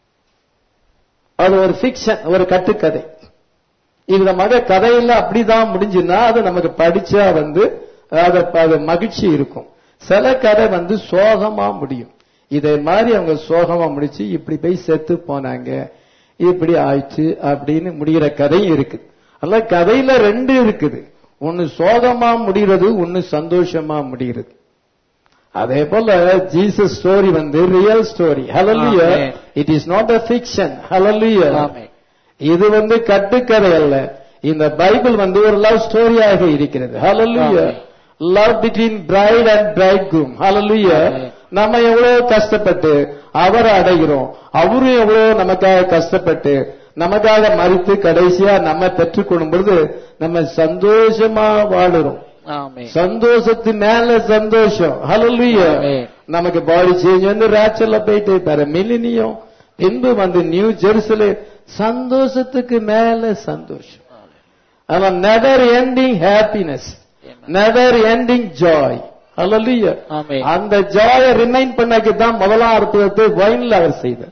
அது ஒரு ஃபிக்ஷன் ஒரு கட்டுக்கதை இந்த மக கதையில அப்படிதான் முடிஞ்சுன்னா அது நமக்கு படிச்சா வந்து அது அது மகிழ்ச்சி இருக்கும் சில கதை வந்து சோகமா முடியும் இதே மாதிரி அவங்க சோகமா முடிச்சு இப்படி போய் செத்து போனாங்க இப்படி ஆயிடுச்சு அப்படின்னு முடிகிற கதையும் இருக்குது அல்ல கதையில ரெண்டு இருக்குது ஒன்னு சோகமா முடிகிறது ஒன்னு சந்தோஷமா முடிகிறது அதே போல ஜீசஸ் ஸ்டோரி வந்து real story hallelujah Amen. It is not a fiction hallelujah amen. இது வந்து கட்டுக்கதை அல்ல இந்த பைபிள் வந்து ஒரு லவ் ஸ்டோரியாக இருக்கிறது hallelujah Amen. Love between bride and bride groom hallelujah Amen. நம்ம எவ்வளவு கஷ்டப்பட்டு அவரை அடைகிறோம் அவரும் எவ்வளவு நமக்காக கஷ்டப்பட்டு நமக்காக மறித்து கடைசியா நம்ம பெற்றுக்கொள்ளும் பொழுது நம்ம சந்தோஷமா வாழுறோம் ஆமென். சந்தோஷத்து மேல சந்தோஷம் ஹalleluya Amen. நமக்கு பாடி சேஞ்ச் வந்து ரேச்சல்ல போயிட்டு பெற மில்லினியம் பின்பு வந்து நியூ ஜெருசலே சந்தோஷத்துக்கு மேல சந்தோஷம் அவன் never ending happiness never ending joy hallelujah amen. அந்த ஜாய ரிமைண்ட் பண்ணக்கு தான் முதலாம் அற்புதத்தை வைன்ல அவர் செய்தார்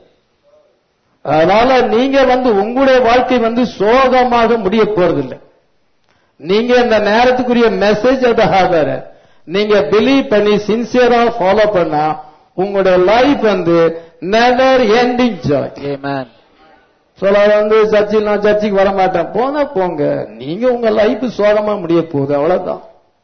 அதனால நீங்க வந்து உங்களுடைய வாழ்க்கை வந்து சோகமாக முடிய போறதில்லை நீங்க இந்த நேரத்துக்குரிய மெசேஜ் அதை நீங்க பிலீவ் பண்ணி சின்சியரா ஃபாலோ பண்ணா உங்களுடைய லைஃப் வந்து நெவர் எண்டிங் ஜாய் ஆமென். சொல்ல வந்து சர்ச்சில் நான் சர்ச்சுக்கு வர மாட்டேன் போனா போங்க நீங்க உங்க லைஃப் சோகமா முடிய போகுது அவ்வளவுதான்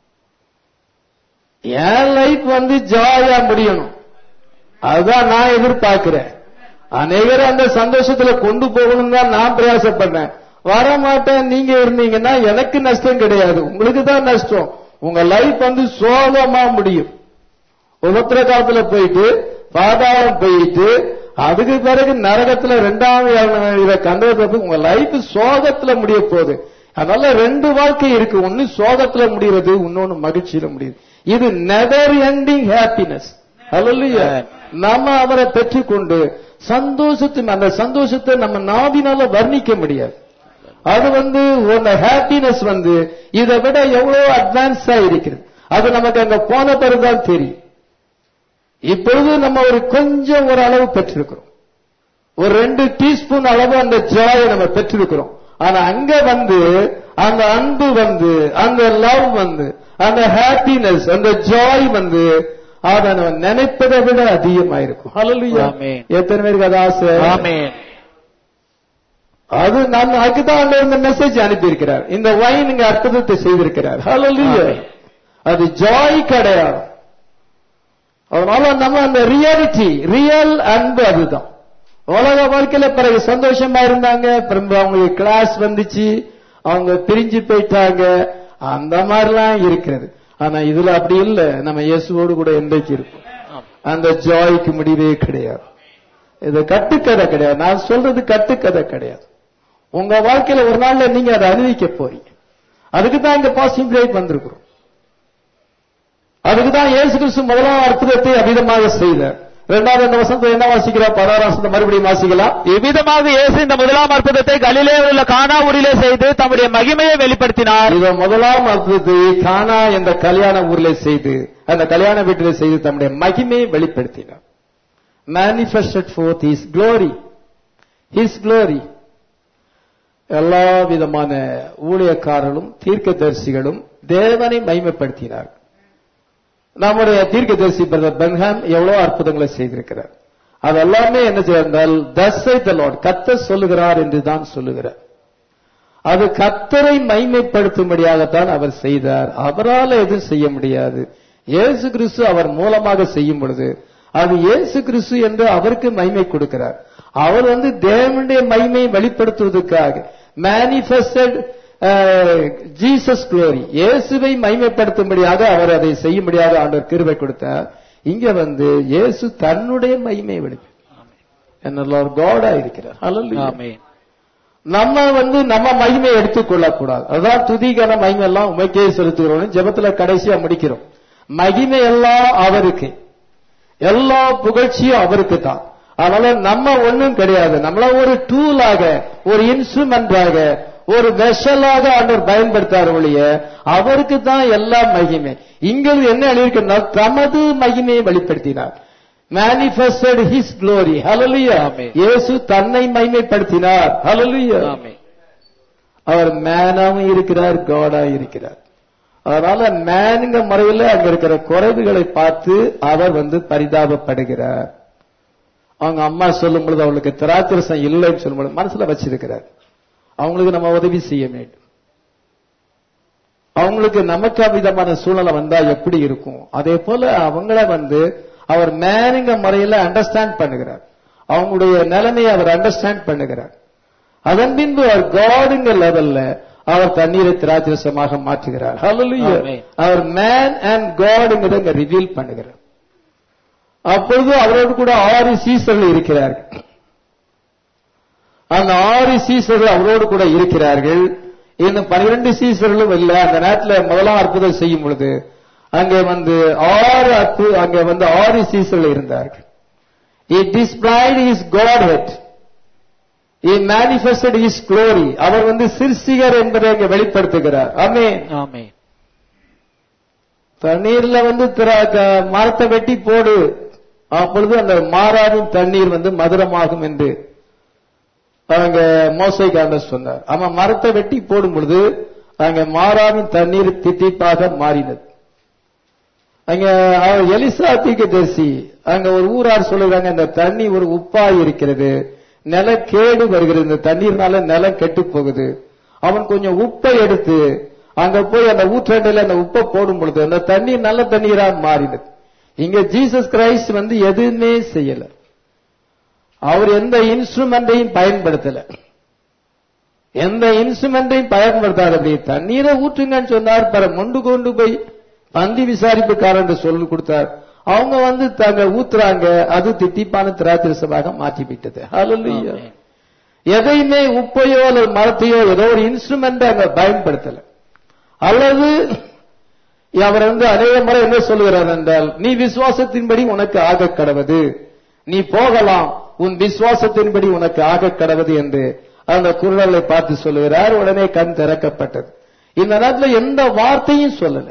என் லைஃப் வந்து ஜாயா முடியணும் அதுதான் நான் எதிர்பார்க்கிறேன் அநேகர் அந்த சந்தோஷத்துல கொண்டு போகணும் தான் நான் பிரயாசப்படுறேன் வர மாட்டேன் நீங்க இருந்தீங்கன்னா எனக்கு நஷ்டம் கிடையாது உங்களுக்கு தான் நஷ்டம் உங்க லைஃப் வந்து சோகமா முடியும் உபத்திர காலத்துல போயிட்டு பாதாளம் போயிட்டு அதுக்கு பிறகு நரகத்துல ரெண்டாவது கண்டதுக்கு உங்க லைஃப் சோகத்துல முடிய போகுது அதனால ரெண்டு வாழ்க்கை இருக்கு ஒன்னு சோகத்துல முடிகிறது இன்னொன்னு மகிழ்ச்சியில முடியுது இது நெவர் எண்டிங் ஹாப்பினஸ் அல்லையா நம்ம அவரை பெற்றுக்கொண்டு சந்தோஷத்தின் அந்த சந்தோஷத்தை நம்ம நாவினால வர்ணிக்க முடியாது அது வந்து உங்க ஹாப்பினஸ் வந்து இதை விட எவ்வளவு அட்வான்ஸா இருக்கிறது அது நமக்கு அங்க போன பிறகுதான் தெரியும் இப்பொழுது நம்ம ஒரு கொஞ்சம் ஒரு அளவு பெற்றிருக்கிறோம் ஒரு ரெண்டு டீஸ்பூன் அளவு அந்த ஜாயை நம்ம பெற்றிருக்கிறோம் ஆனா அங்க வந்து அந்த அன்பு வந்து அந்த லவ் வந்து அந்த ஹாப்பினஸ் அந்த ஜாய் வந்து அதை நம்ம நினைப்பதை விட அதிகமாயிருக்கும் ஹalleluya Amen. எத்தனை பேருக்கு அது ஆசை ஆமென். அது நம்ம அதுக்குதான் ஆண்டவர் இந்த மெசேஜ் அனுப்பியிருக்கிறார் இந்த வைன் இங்க அற்புதத்தை செய்திருக்கிறார் ஹalleluya Amen. அது ஜாய் கிடையாது அதனால நம்ம அந்த ரியாலிட்டி ரியல் அன்பு அதுதான் உலக வாழ்க்கையில பிறகு சந்தோஷமா இருந்தாங்க பிறகு அவங்களுக்கு கிளாஸ் வந்துச்சு அவங்க பிரிஞ்சு போயிட்டாங்க அந்த மாதிரிலாம் இருக்கிறது ஆனா இதுல அப்படி இல்ல நம்ம இயேசுவோடு கூட என்றைக்கு இருக்கும் அந்த ஜாய்க்கு முடிவே கிடையாது இது கட்டுக்கதை கிடையாது நான் சொல்றது கட்டுக்கதை கிடையாது உங்க வாழ்க்கையில ஒரு நாள்ல நீங்க அதை அனுபவிக்க போறீங்க அதுக்கு தான் இங்க பாசிங் பிரேக் வந்திருக்கிறோம் அதுக்கு தான் இயேசு கிறிஸ்து முதலாம் அற்புதத்தை அபிதமாக செய்தார் இரண்டாவது இந்த வசனத்தை என்ன வாசிக்கிறோம் பதினாறாம் வசனத்தை மறுபடியும் வாசிக்கலாம் இவ்விதமாக இயேசு இந்த முதலாம் அற்புதத்தை கலிலேயில் உள்ள கானா ஊரிலே செய்து தம்முடைய மகிமையை வெளிப்படுத்தினார் இத முதலாம் அற்புதத்தை கானா என்ற கல்யாண ஊரிலே செய்து அந்த கல்யாண வீட்டிலே செய்து தம்முடைய மகிமையை வெளிப்படுத்தினார் manifested forth his glory his glory எல்லா விதமான ஊழியக்காரர்களும் தீர்க்கதரிசிகளும் தேவனை மைமைப்படுத்தினார் நம்முடைய தீர்க்கதரிசி பிரதர் பென்ஹாம் எவ்வளவு அற்புதங்களை செய்திருக்கிறார் அது எல்லாமே என்ன செய்தால் தசை தலோட் கத்த சொல்லுகிறார் என்று தான் சொல்லுகிறார் அது கத்தரை மைமைப்படுத்தும்படியாகத்தான் அவர் செய்தார் அவரால் எதுவும் செய்ய முடியாது இயேசு கிறிஸ்து அவர் மூலமாக செய்யும் பொழுது அது இயேசு கிறிஸ்து என்று அவருக்கு மைமை கொடுக்கிறார் அவர் வந்து தேவனுடைய மைமை வெளிப்படுத்துவதற்காக மேனிஃபெஸ்டட் ஜீசஸ் குளோரி இயேசுவை மைமைப்படுத்தும்படியாக அவர் அதை செய்யும்படியாக ஆண்டவர் கிருபை கொடுத்தார் இங்க வந்து இயேசு தன்னுடைய மைமை வெளிப்படுத்த என்ன காடா இருக்கிறார் Hallelujah. ஆமென் நம்ம வந்து நம்ம மகிமை எடுத்துக்கொள்ள கூடாது அதான் துதிகன மகிமை எல்லாம் உமைக்கே செலுத்துகிறோம் ஜெபத்துல கடைசியா முடிக்கிறோம் மகிமை எல்லாம் அவருக்கு எல்லா புகழ்ச்சியும் அவருக்கு தான் அதனால நம்ம ஒண்ணும் கிடையாது நம்மள ஒரு டூலாக ஒரு இன்ஸ்ட்ருமெண்டாக ஒரு வெஷலாக ஆண்டவர் பயன்படுத்தார் ஒழிய அவருக்கு தான் எல்லா மகிமை இங்க என்ன எழுதியிருக்குன்னா தமது மகிமையை வெளிப்படுத்தினார் manifested his glory hallelujah Amen. இயேசு தன்னை மைமைப்படுத்தினார் hallelujah ஆமென் அவர் மேனாவும் இருக்கிறார் காடா இருக்கிறார் அதனால மேனுங்க முறையில் அங்க இருக்கிற குறைவுகளை பார்த்து அவர் வந்து பரிதாபப்படுகிறார் அவங்க அம்மா சொல்லும் பொழுது அவளுக்கு திராட்சரசம் இல்லைன்னு சொல்லும் பொழுது மனசுல வச்சிருக்கிறார் அவங்களுக்கு நம்ம உதவி செய்ய வேண்டும் அவங்களுக்கு நமக்கு விதமான சூழ்நிலை வந்தா எப்படி இருக்கும் அதே போல அவங்கள வந்து அவர் மேனுங்க முறையில அண்டர்ஸ்டாண்ட் பண்ணுகிறார் அவங்களுடைய நிலைமையை அவர் அண்டர்ஸ்டாண்ட் பண்ணுகிறார் அதன் பின்பு அவர் காடுங்க லெவல்ல அவர் தண்ணீரை திராட்சரசமாக மாற்றுகிறார் Hallelujah. Amen. அவர் மேன் அண்ட் காடுங்கிறத ரிவீல் பண்ணுகிறார் அப்பொழுது அவரோடு கூட ஆறு சீசர்கள் இருக்கிறார்கள் அந்த ஆறு சீசர்கள் அவரோடு கூட இருக்கிறார்கள் இன்னும் பனிரெண்டு சீசர்களும் இல்ல அந்த நேரத்தில் முதலாம் அற்புதம் செய்யும் பொழுது அங்கே வந்து ஆறு அற்பு அங்கே வந்து ஆறு சீசர்கள் இருந்தார்கள் He displayed his godhead. He manifested his glory. அவர் வந்து சிற்சிகர் என்பதை அங்கே வெளிப்படுத்துகிறார் ஆமென் ஆமென் தண்ணீர்ல வந்து திரா- க- மரத்தை வெட்டி போடு அப்பொழுது அந்த மாறாடும் தண்ணீர் வந்து மதுரமாகும் என்று அங்க மோசைக்காண்ட சொன்னார் அவன் மரத்தை வெட்டி போடும் பொழுது அங்க மாறாடும் தண்ணீர் தித்திப்பாக மாறினது அங்க அவர் எலிசா தீர்க்கதரிசி அங்க ஒரு ஊரார் சொல்லுறாங்க இந்த தண்ணி ஒரு உப்பாய் இருக்கிறது நிலக்கேடு வருகிறது இந்த தண்ணீர்னால நிலம் கெட்டு போகுது அவன் கொஞ்சம் உப்பை எடுத்து அங்க போய் அந்த ஊற்றண்டையில அந்த உப்பை போடும் பொழுது அந்த தண்ணீர் நல்ல தண்ணீரா மாறினது இங்க ஜீசஸ் கிரைஸ்ட் வந்து எதுவுமே செய்யல அவர் எந்த இன்ஸ்ட்ருமெண்டையும் பயன்படுத்தல எந்த இன்ஸ்ட்ருமெண்டையும் பயன்படுத்தாத அப்படி தண்ணீரை ஊற்றுங்கன்னு சொன்னார் பிற மொண்டு கொண்டு போய் பந்தி விசாரிப்புக்காரன் சொல்லி கொடுத்தார் அவங்க வந்து தாங்க ஊத்துறாங்க அது தித்திப்பான திராட்சரசமாக மாற்றி விட்டது Hallelujah. ஆமென். எதையுமே உப்பையோ அல்லது மரத்தையோ ஏதோ ஒரு இன்ஸ்ட்ருமெண்ட் அங்க பயன்படுத்தல அல்லது அவர் வந்து அநேக முறை என்ன சொல்லுகிறார் என்றால் நீ விசுவாசத்தின்படி உனக்கு ஆக கடவது நீ போகலாம் உன் விசுவாசத்தின்படி உனக்கு ஆக கடவது என்று அந்த குரலை பார்த்து சொல்லுகிறார் உடனே கண் திறக்கப்பட்டது இந்த நேரத்துல எந்த வார்த்தையும் சொல்லல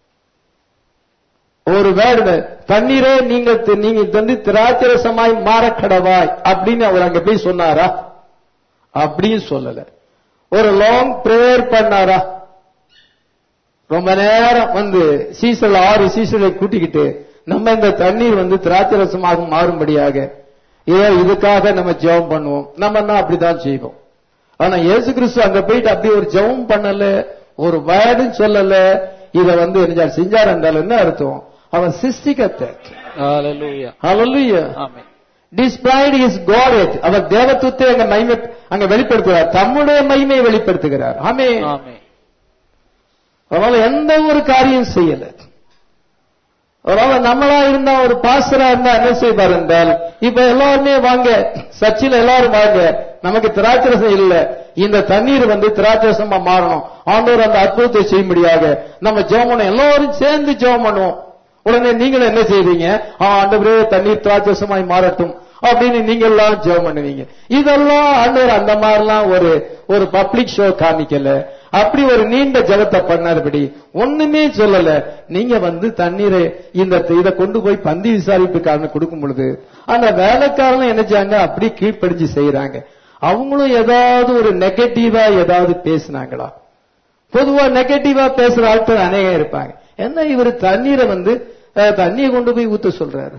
ஒரு வேர்டு தண்ணீரே நீங்க தி- நீங்க வந்து திராட்சரசமாய் மாறக்கடவாய் அப்படின்னு அவர் அங்க போய் சொன்னாரா அப்படின்னு சொல்லல ஒரு லாங் பிரேயர் பண்ணாரா ரொம்ப நேரம் வந்து சீசல் ஆறு சீசலை கூட்டிக்கிட்டு நம்ம இந்த தண்ணீர் வந்து திராட்சரசமாக மாறும்படியாக இதோ இதுக்காக நம்ம ஜெபம் பண்ணுவோம் நம்ம தான் அப்படிதான் செய்வோம் ஆனா இயேசு கிறிஸ்து அங்க போயிட்டு அப்படி ஒரு ஜெபம் பண்ணல ஒரு வேர்டும் சொல்லல இத வந்து என்ன செஞ்சார் என்றால் என்ன அர்த்தம் அவன் சிருஷ்டிகத்தை ஹalleluya Hallelujah. ஆமென் displayed his godhead அவர் தேவத்துவத்தை அங்க மகிமை அங்க வெளிப்படுத்துகிறார் தம்முடைய மகிமையை வெளிப்படுத்துகிறார் ஆமே ஆமென் அதனால எந்த ஒரு காரியம் செய்யல அதனால நம்மளா இருந்தா ஒரு பாஸ்டரா இருந்தா என்ன செய்வார் என்றால் இப்ப எல்லாருமே வாங்க சர்ச்சில் எல்லாரும் வாங்க நமக்கு திராட்சரசம் இல்ல இந்த தண்ணீர் வந்து திராட்சரசமா மாறணும் ஆண்டவர் அந்த அற்புதத்தை செய்யும்படியாக நம்ம ஜெபம் பண்ணோம் எல்லாரும் சேர்ந்து ஜெபம் பண்ணுவோம் உடனே நீங்களும் என்ன செய்வீங்க ஆ, ஆண்டவரே தண்ணீர் திராட்சரசமாய் மாறட்டும் அப்படின்னு நீங்க எல்லாம் ஜெபம் பண்ணுவீங்க இதெல்லாம் ஆண்டவர் அந்த மாதிரிலாம் ஒரு ஒரு பப்ளிக் ஷோ காமிக்கல அப்படி ஒரு நீண்ட ஜெபத்தை பண்ணாதபடி ஒண்ணுமே சொல்லல நீங்க வந்து தண்ணீரை இந்த இதை கொண்டு போய் பந்தி விசாரிப்புக்காரன் கொடுக்கும் பொழுது அந்த வேலைக்காரனும் என்ன செய்யாங்க அப்படி கீழ்ப்படிஞ்சு செய்யறாங்க அவங்களும் ஏதாவது ஒரு நெகட்டிவா ஏதாவது பேசினாங்களா பொதுவா நெகட்டிவா பேசுற ஆட்கள் அநேகம் இருப்பாங்க என்ன இவர் தண்ணீரை வந்து அஹ், தண்ணியை கொண்டு போய் ஊத்த சொல்றாரு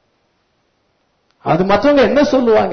அது மற்றவங்க என்ன சொல்லுவாங்க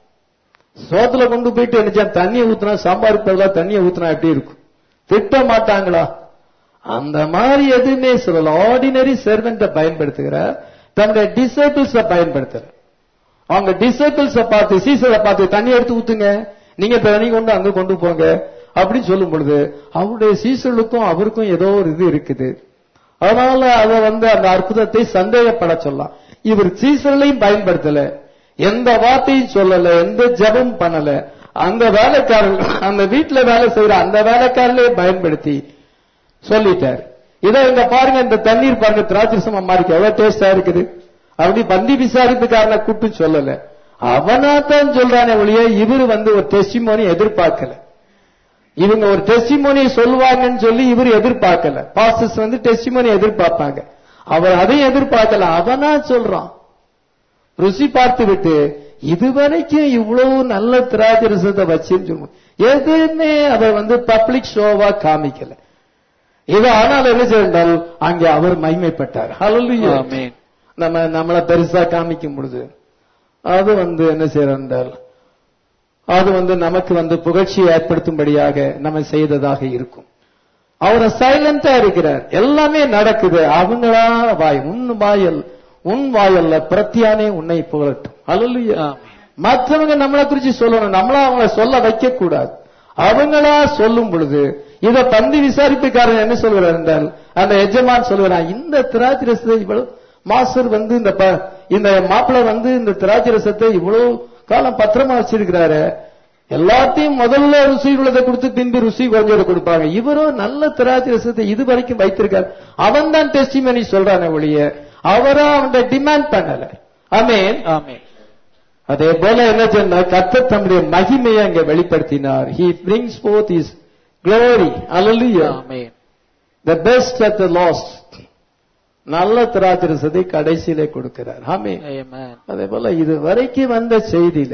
சோத்துல கொண்டு போயிட்டு என்ன செய்ய, தண்ணியை ஊத்துனா சாம்பாருக்கு பதிலா தண்ணியை ஊத்துனா எப்படி இருக்கும் திட்ட மாட்டாங்களா அந்த மாதிரி எதுவுமே சொல்லல ஆர்டினரி சர்வெண்ட்டை பயன்படுத்துகிற தன்னுடைய டிசேபிள்ஸ பயன்படுத்துற அவங்க டிசேபிள்ஸ பார்த்து சீசரை பார்த்து தண்ணி எடுத்து ஊத்துங்க நீங்க தண்ணி கொண்டு அங்க கொண்டு போங்க அப்படின்னு சொல்லும் பொழுது அவருடைய சீசர்களுக்கும் அவருக்கும் ஏதோ ஒரு இது இருக்குது அதனால அத வந்து அந்த அற்புதத்தை சந்தேகப்பட சொல்லலாம் இவர் சீசர்களையும் பயன்படுத்தல எந்த வார்த்தையும் சொல்லல எந்த ஜெபம் பண்ணல அந்த வேலைக்காரர்கள் அந்த வீட்டுல வேலை செய்யற அந்த வேலைக்காரர்களே பயன்படுத்தி சொல்லிட்டார் இதை இங்க பாருங்க இந்த தண்ணீர் பாருங்க திராட்சரசமா மாறிக்கு எவ்வளவு டேஸ்டா இருக்குது அப்படி பந்தி விசாரிப்புக்காரனை கூப்பிட்டு சொல்லல அவனா தான் சொல்றானே ஒழிய இவரு வந்து ஒரு டெஸ்டிமோனி எதிர்பார்க்கல இவங்க ஒரு டெஸ்டிமோனி சொல்லுவாங்கன்னு சொல்லி இவர் எதிர்பார்க்கல பாஸ்டர்ஸ் வந்து டெஸ்டிமோனி எதிர்பார்ப்பாங்க அவர் அதையும் எதிர்பார்க்கல அவனா சொல்றான் ருசி பார்த்து விட்டு இதுவரைக்கும் இவ்வளவு நல்ல திராட்சரசத்தை வச்சுன்னு சொல்லுவோம் எதுவுமே அதை வந்து பப்ளிக் ஷோவா காமிக்கல இது ஆனால் என்ன செய்தால் அங்கே அவர் மகிமைப்பட்டார் ஹalleluya ஆமென். நம்ம நம்மள பெருசா காமிக்கும் பொழுது அது வந்து என்ன செய்யறால் அது வந்து நமக்கு வந்து புகழ்ச்சியை ஏற்படுத்தும்படியாக நம்ம செய்ததாக இருக்கும் அவர் சைலண்டா இருக்கிறார் எல்லாமே நடக்குது அவங்களா வாய் உன் வாயல் உன் வாயல்ல பிரத்தியானே உன்னை புகழட்டும் ஹalleluya ஆமென். மற்றவங்க நம்மளை குறிச்சு சொல்லணும் நம்மள அவங்கள சொல்ல வைக்க கூடாது அவங்களா சொல்லும் பொழுது இத பந்தி விசாரிப்புக்காரன் என்ன சொல்கிறார் என்றால் அந்த எஜமான் சொல்கிறான் இந்த திராட்சை ரசத்தை இவ்வளவு மாஸ்டர் வந்து இந்த ப- இந்த மாப்பிள்ளை வந்து இந்த திராட்சை ரசத்தை இவ்வளவு காலம் பத்திரமா வச்சிருக்கிறாரு எல்லாத்தையும் முதல்ல ருசி உள்ளதை கொடுத்து பின்பு ருசி கொஞ்சம் கொடுப்பாங்க இவரும் நல்ல திராட்சை ரசத்தை இது வரைக்கும் வைத்திருக்காரு அவன் தான் டெஸ்டிமனி சொல்றானே ஒழிய அவரா அவன் டிமாண்ட் பண்ணல ஆமென் ஆமென். அதே போல என்ன சொன்னார் கர்த்தர் தம்முடைய மகிமையை அங்கே வெளிப்படுத்தினார் he brings forth his glory hallelujah amen. the best at the lost நல்ல திராட்சரசத்தை கடைசியிலே கொடுக்கிறார் ஆமென் Amen. அதே போல இது வரைக்கும் வந்த செய்தியில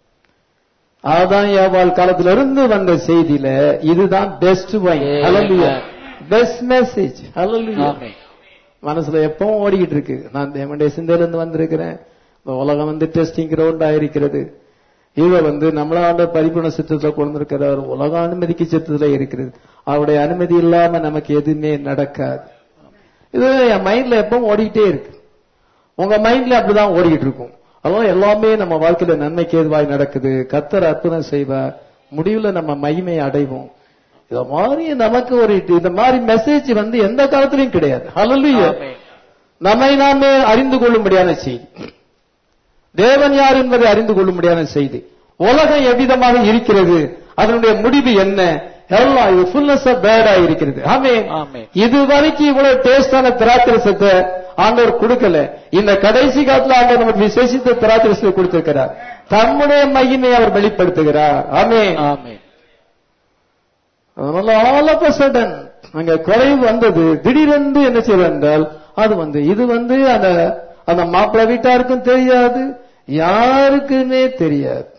ஆதாம் ஏவாள் காலத்துல இருந்து வந்த செய்தியில இதுதான் best wine Amen. Hallelujah best message hallelujah amen. மனசுல எப்பவும் ஓடிக்கிட்டு இருக்கு நான் தேவனுடைய சிந்தையில இருந்து வந்திருக்கிறேன் இந்த உலகம் வந்து டெஸ்டிங் கிரவுண்டா இருக்கிறது இவ வந்து நம்மளாண்ட பரிபூர்ண சித்தத்துல கொண்டு இருக்கிறார் உலக அனுமதிக்கு சித்தத்துல இருக்கிறது அவருடைய அனுமதி இல்லாம நமக்கு எதுவுமே நடக்காது இது என் மைண்ட்ல எப்பவும் ஓடிக்கிட்டே இருக்கு உங்க மைண்ட்ல அப்படிதான் ஓடிக்கிட்டு இருக்கும் அதனால எல்லாமே நம்ம வாழ்க்கையில நன்மைக்கு ஏதுவாய் நடக்குது கத்தர் அற்புதம் செய்வார் முடிவுல நம்ம மகிமையை அடைவோம் இத மாதிரி நமக்கு ஒரு இந்த மாதிரி மெசேஜ் வந்து எந்த காலத்திலயும் கிடையாது ஹalleluya ஆமென். நம்மை நாமே அறிந்து கொள்ளும்படியான செய்தி தேவன் யார் என்பதை அறிந்து கொள்ளும்படியான செய்தி உலகம் எவ்விதமாக இருக்கிறது அதனுடைய முடிவு என்ன எல்லாம் இது ஃபுல்னஸ் ஆஃப் பேடா இருக்கிறது ஆமென் ஆமென். இது வரைக்கும் இவ்வளவு டேஸ்டான திராட்சரசத்தை ஆண்டவர் கொடுக்கல இந்த கடைசி காலத்துல ஆண்டவர் நமக்கு விசேஷித்த திராட்சரசத்தை கொடுத்திருக்கிறார் தம்முடைய மகிமை அவர் வெளிப்படுத்துகிறார் ஆமென் ஆமென். அதனால ஆல் ஆஃப் சடன் அங்க குறைவு வந்தது திடீரென்று என்ன செய்வது என்றால் அது வந்து இது வந்து அந்த அந்த மாப்பிள்ளை வீட்டாருக்கும் தெரியாது யாருக்குமே தெரியாது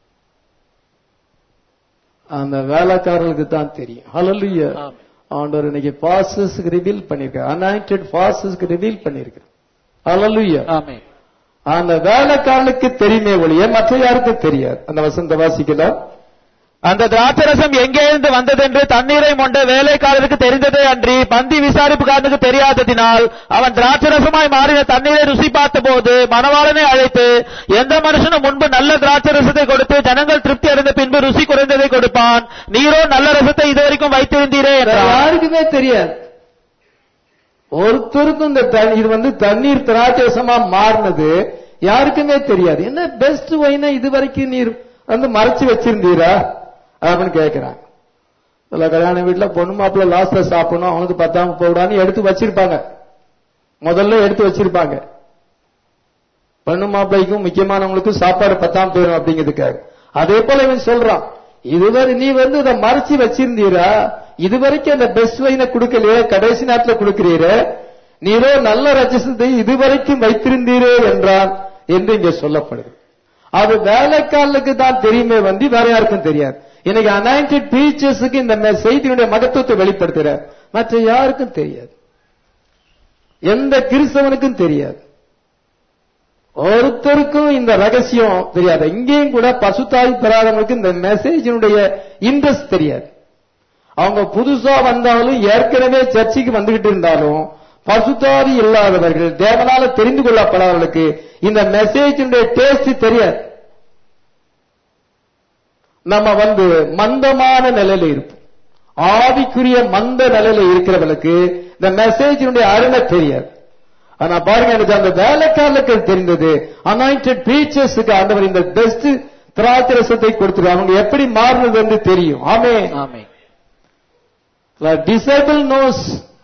அந்த வேலைக்காரர்களுக்கு தான் தெரியும் ஹalleluya ஆமென். ஆண்டவர் இன்னைக்கு பாஸ்டர்ஸ்க்கு ரிவீல் பண்ணிருக்கார் அனாயிண்டட் பாஸ்டர்ஸ்க்கு ரிவீல் பண்ணிருக்கார் ஹalleluya ஆமென். அந்த வேலைக்காரனுக்கு தெரியுமே ஒழிய மற்ற யாருக்கும் தெரியாது அந்த வசந்த வாசிக்கலாம் அந்த திராட்சரசம் எங்கே இருந்து வந்ததென்று தண்ணீரை மொண்ட வேலைக்காரருக்கு தெரிந்ததே அன்றி பந்தி விசாரிப்புக்காரனுக்கு தெரியாததினால் அவன் திராட்சரசமாய் மாறின தண்ணீரை ருசி பார்த்தபோது மணவாளனை அழைத்து எந்த மனுஷனும் முன்பு நல்ல திராட்சரசத்தை கொடுத்து ஜனங்கள் திருப்தி அடைந்த பின்பு ருசி குறைந்ததை கொடுப்பான் நீரோ நல்ல ரசத்தை இதுவரைக்கும் வைத்திருந்தீரே வேற என்றார் யாருக்குமே தெரியாது ஒருத்தருக்கும் இந்த தண்ணி இது வந்து தண்ணீர் திராட்சரசமா மாறினது யாருக்குமே தெரியாது என்ன பெஸ்ட் ஒயினா இது வரைக்கும் நீர் வந்து மறைச்சு வச்சிருந்தீரா அப்படின்னு கேட்கிறாங்க சில கல்யாண வீட்டுல பொண்ணு மாப்பிள்ள லாஸ்ட்ல சாப்பிடணும் அவனுக்கு பத்தாம போடான்னு எடுத்து வச்சிருப்பாங்க முதல்ல எடுத்து வச்சிருப்பாங்க பெண்ணு மாப்பிள்ளைக்கும் முக்கியமானவங்களுக்கும் சாப்பாடு பத்தாம் போயிடும் அப்படிங்கிறதுக்காக அதே போல இவன் சொல்றான் இதுவரை நீ வந்து இதை மறைச்சு வச்சிருந்தீரா இதுவரைக்கும் அந்த பெஸ்ட் வைனை கொடுக்கலையே கடைசி நேரத்துல கொடுக்கிறீரே நீரோ நல்ல ரஜசத்தை இதுவரைக்கும் வைத்திருந்தீரே என்றான் என்று இங்கே சொல்லப்படுது அது வேலைக்காரனுக்கு தான் தெரியுமே வந்து வேற யாருக்கும் தெரியாது இன்னைக்கு அனாயிண்டட் டீச்சர்ஸுக்கு இந்த மெ- செய்தியுடைய மகத்துவத்தை வெளிப்படுத்துறார் மற்ற யாருக்கும் தெரியாது எந்த கிறிஸ்தவனுக்கும் தெரியாது ஒருத்தருக்கும் இந்த ரகசியம் தெரியாது இங்கேயும் கூட பசுத்தாய் பெறாதவங்களுக்கு இந்த மெசேஜினுடைய இன்ட்ரெஸ்ட் தெரியாது அவங்க புதுசா வந்தாலும் ஏற்கனவே சர்ச்சைக்கு வந்துகிட்டு இருந்தாலும் பசுத்தாவி இல்லாதவர்கள் தேவனால தெரிந்து கொள்ளப்படாதவர்களுக்கு இந்த மெசேஜினுடைய டேஸ்ட் தெரியாது நம்ம வந்து மந்தமான நிலையில இருப்போம் ஆவிக்குரிய மந்த நிலையில இருக்கிறவர்களுக்கு இந்த மெசேஜினுடைய அருமை தெரியாது ஆனா பாருங்க எனக்கு அந்த வேலைக்காரர்களுக்கு தெரிந்தது அனாயிண்டட் பிரீச்சர்ஸுக்கு ஆண்டவர் இந்த பெஸ்ட் திராட்சரசத்தை கொடுத்துரு அவங்க எப்படி மாறுனது என்று தெரியும் ஆமே ஆமென் டிசேபிள் நோஸ்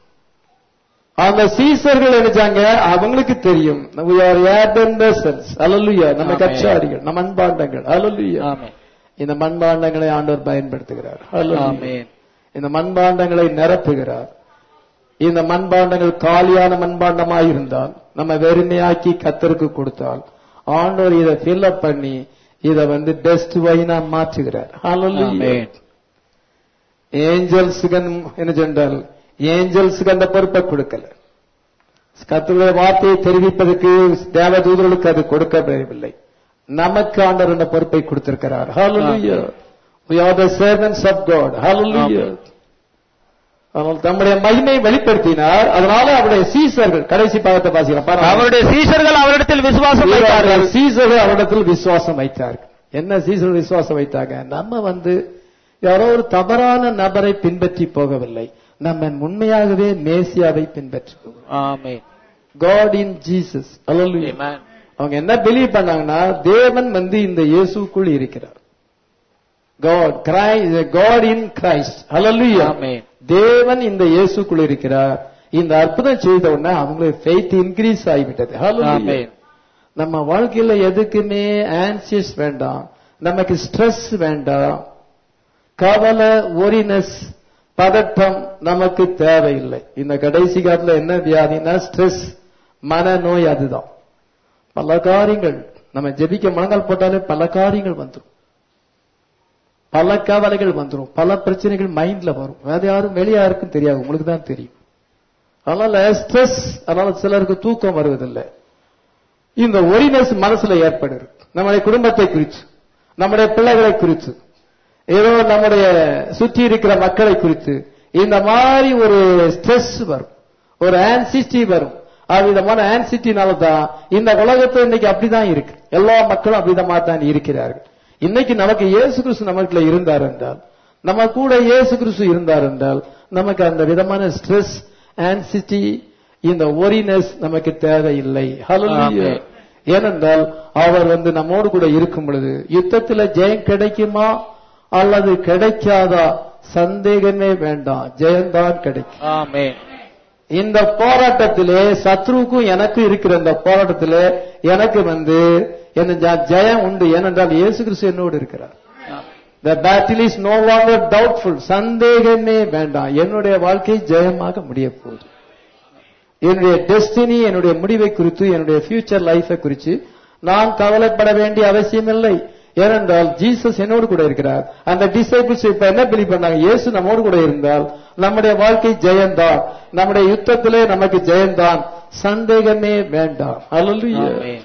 அந்த சீசர்கள் நினைச்சாங்க அவங்களுக்கு தெரியும் we are airborne vessels hallelujah நம்ம Amen. கச்சாடிகள் நம்ம மண்பாண்டங்கள் hallelujah ஆமென் இந்த மண்பாண்டங்களை ஆண்டவர் பயன்படுத்துகிறார் Hallelujah. ஆமென் இந்த மண்பாண்டங்களை நிரப்புகிறார் இந்த மண்பாண்டங்கள் காலியான மண்பாண்டமாய் இருந்தால் நம்ம வெறுமையாக்கி கத்தருக்கு கொடுத்தால் ஆண்டவர் இதை ஃபில் அப் பண்ணி இதை வந்து பெஸ்ட் வைனா மாற்றுகிறார் Hallelujah. ஆமென் ஏஞ்சல்ஸுக்கு என்ன சொன்னால் ஏஞ்சல்ஸுக்கு அந்த பொறுப்பை கொடுக்கல கர்த்தருடைய வார்த்தையை தெரிவிப்பதற்கு தேவதூதர்களுக்கு அது கொடுக்கப்படவில்லை நமக்கு ஆண்டவர் அந்த பொறுப்பை கொடுத்திருக்கிறார் Hallelujah. We are the servants of God. Hallelujah. Amen. ஆனால் தம்முடைய மகிமை வெளிப்படுத்தினார் அதனால அவருடைய சீசர்கள் கடைசி பாகத்தை வாசிக்கலாம் பாருங்க. அவருடைய சீஷர்கள் அவரிடத்தில் விசுவாசம் வைத்தார்கள் சீசர்கள் அவரிடத்தில் விசுவாசம் வைத்தார்கள் என்ன சீசர்கள் விசுவாசம் வைத்தாங்க நம்ம வந்து யாரோ ஒரு தவறான நபரை பின்பற்றி போகவில்லை நம்ம உண்மையாகவே மேசியாவை பின்பற்றுவோம் amen God in Jesus Hallelujah. Amen. அவங்க என்ன பிலீவ் பண்ணாங்கன்னா தேவன் வந்து இந்த இயேசுக்குள் இருக்கிறார் God Christ God in Christ Hallelujah. Amen தேவன் இந்த இயேசுக்குள் இருக்கிறார் இந்த அற்புதம் செய்த உடனே அவங்களுக்கு ஃபெய்த் இன்க்ரீஸ் ஆகிவிட்டது Hallelujah. ஆமென் நம்ம வாழ்க்கையில எதுக்குமே ஆன்சியஸ் வேண்டாம் நமக்கு ஸ்ட்ரெஸ் வேண்டாம் கவலை ஒரினஸ் பதட்டம் நமக்கு தேவையில்லை இந்த கடைசி காலத்துல என்ன வியாதினா ஸ்ட்ரெஸ் மனநோய் அதுதான் பல காரியங்கள் நம்ம ஜெபிக்க முழங்கால் போட்டாலே பல காரியங்கள் வந்துரும் பல கவலைகள் வந்துரும் பல பிரச்சனைகள் மைண்ட்ல வரும் வேற யாரும் வெளியே யாருக்கும் தெரியாது உங்களுக்கு தான் தெரியும் அதனால ஸ்ட்ரெஸ் அதனால சிலருக்கு தூக்கம் வருவதில்லை இந்த ஒரினஸ் மனசுல ஏற்படுது நம்முடைய குடும்பத்தை குறித்து நம்முடைய பிள்ளைகளை குறித்து ஏதோ நம்முடைய சுற்றி இருக்கிற மக்களை குறித்து இந்த மாதிரி ஒரு ஸ்ட்ரெஸ் வரும் ஒரு ஆன்சிட்டி வரும் அவ்விதமான ஆன்சிட்டினால தான் இந்த உலகத்துல இன்னைக்கு அப்படிதான் இருக்கு எல்லா மக்களும் அப்படிதமா தான் இருக்கிறார்கள் இன்னைக்கு நமக்கு இயேசு கிறிஸ்து நமக்குள்ள இருந்தார் என்றால் நம்ம கூட இயேசு கிறிஸ்து இருந்தார் என்றால் நமக்கு அந்த விதமான ஸ்ட்ரெஸ் ஆன்சிட்டி இந்த ஒரினஸ் நமக்கு தேவையில்லை Hallelujah. ஆமென். ஏனென்றால் அவர் வந்து நம்மோடு கூட இருக்கும் பொழுது யுத்தத்தில் ஜெயம் கிடைக்குமா அல்லது கிடைக்காதா சந்தேகமே வேண்டாம் ஜெயம்தான் கிடைக்கும் ஆமென் இந்த போராட்டத்திலே சத்ருவுக்கும் எனக்கும் இருக்கிற இந்த போராட்டத்திலே எனக்கு வந்து என்ன ஜ- ஜெயம் உண்டு ஏனென்றால் இயேசு கிறிஸ்து என்னோடு இருக்கிறார் The battle is no longer doubtful. சந்தேகமே வேண்டாம் என்னுடைய வாழ்க்கை ஜெயமாக முடிய போகுது என்னுடைய டெஸ்டினி என்னுடைய முடிவை குறித்து என்னுடைய ஃபியூச்சர் லைஃபை குறித்து நான் கவலைப்பட வேண்டிய அவசியமில்லை ஏனென்றால் ஜீசஸ் என்னோடு கூட இருக்கிறார் அந்த டிசைபிள்ஸ் இப்ப என்ன பிலீவ் பண்ணாங்க இயேசு நம்மோடு கூட இருந்தால் நம்முடைய வாழ்க்கை ஜெயம்தான் நம்முடைய யுத்தத்திலே நமக்கு ஜெயம்தான் சந்தேகமே வேண்டாம் Hallelujah. ஆமென்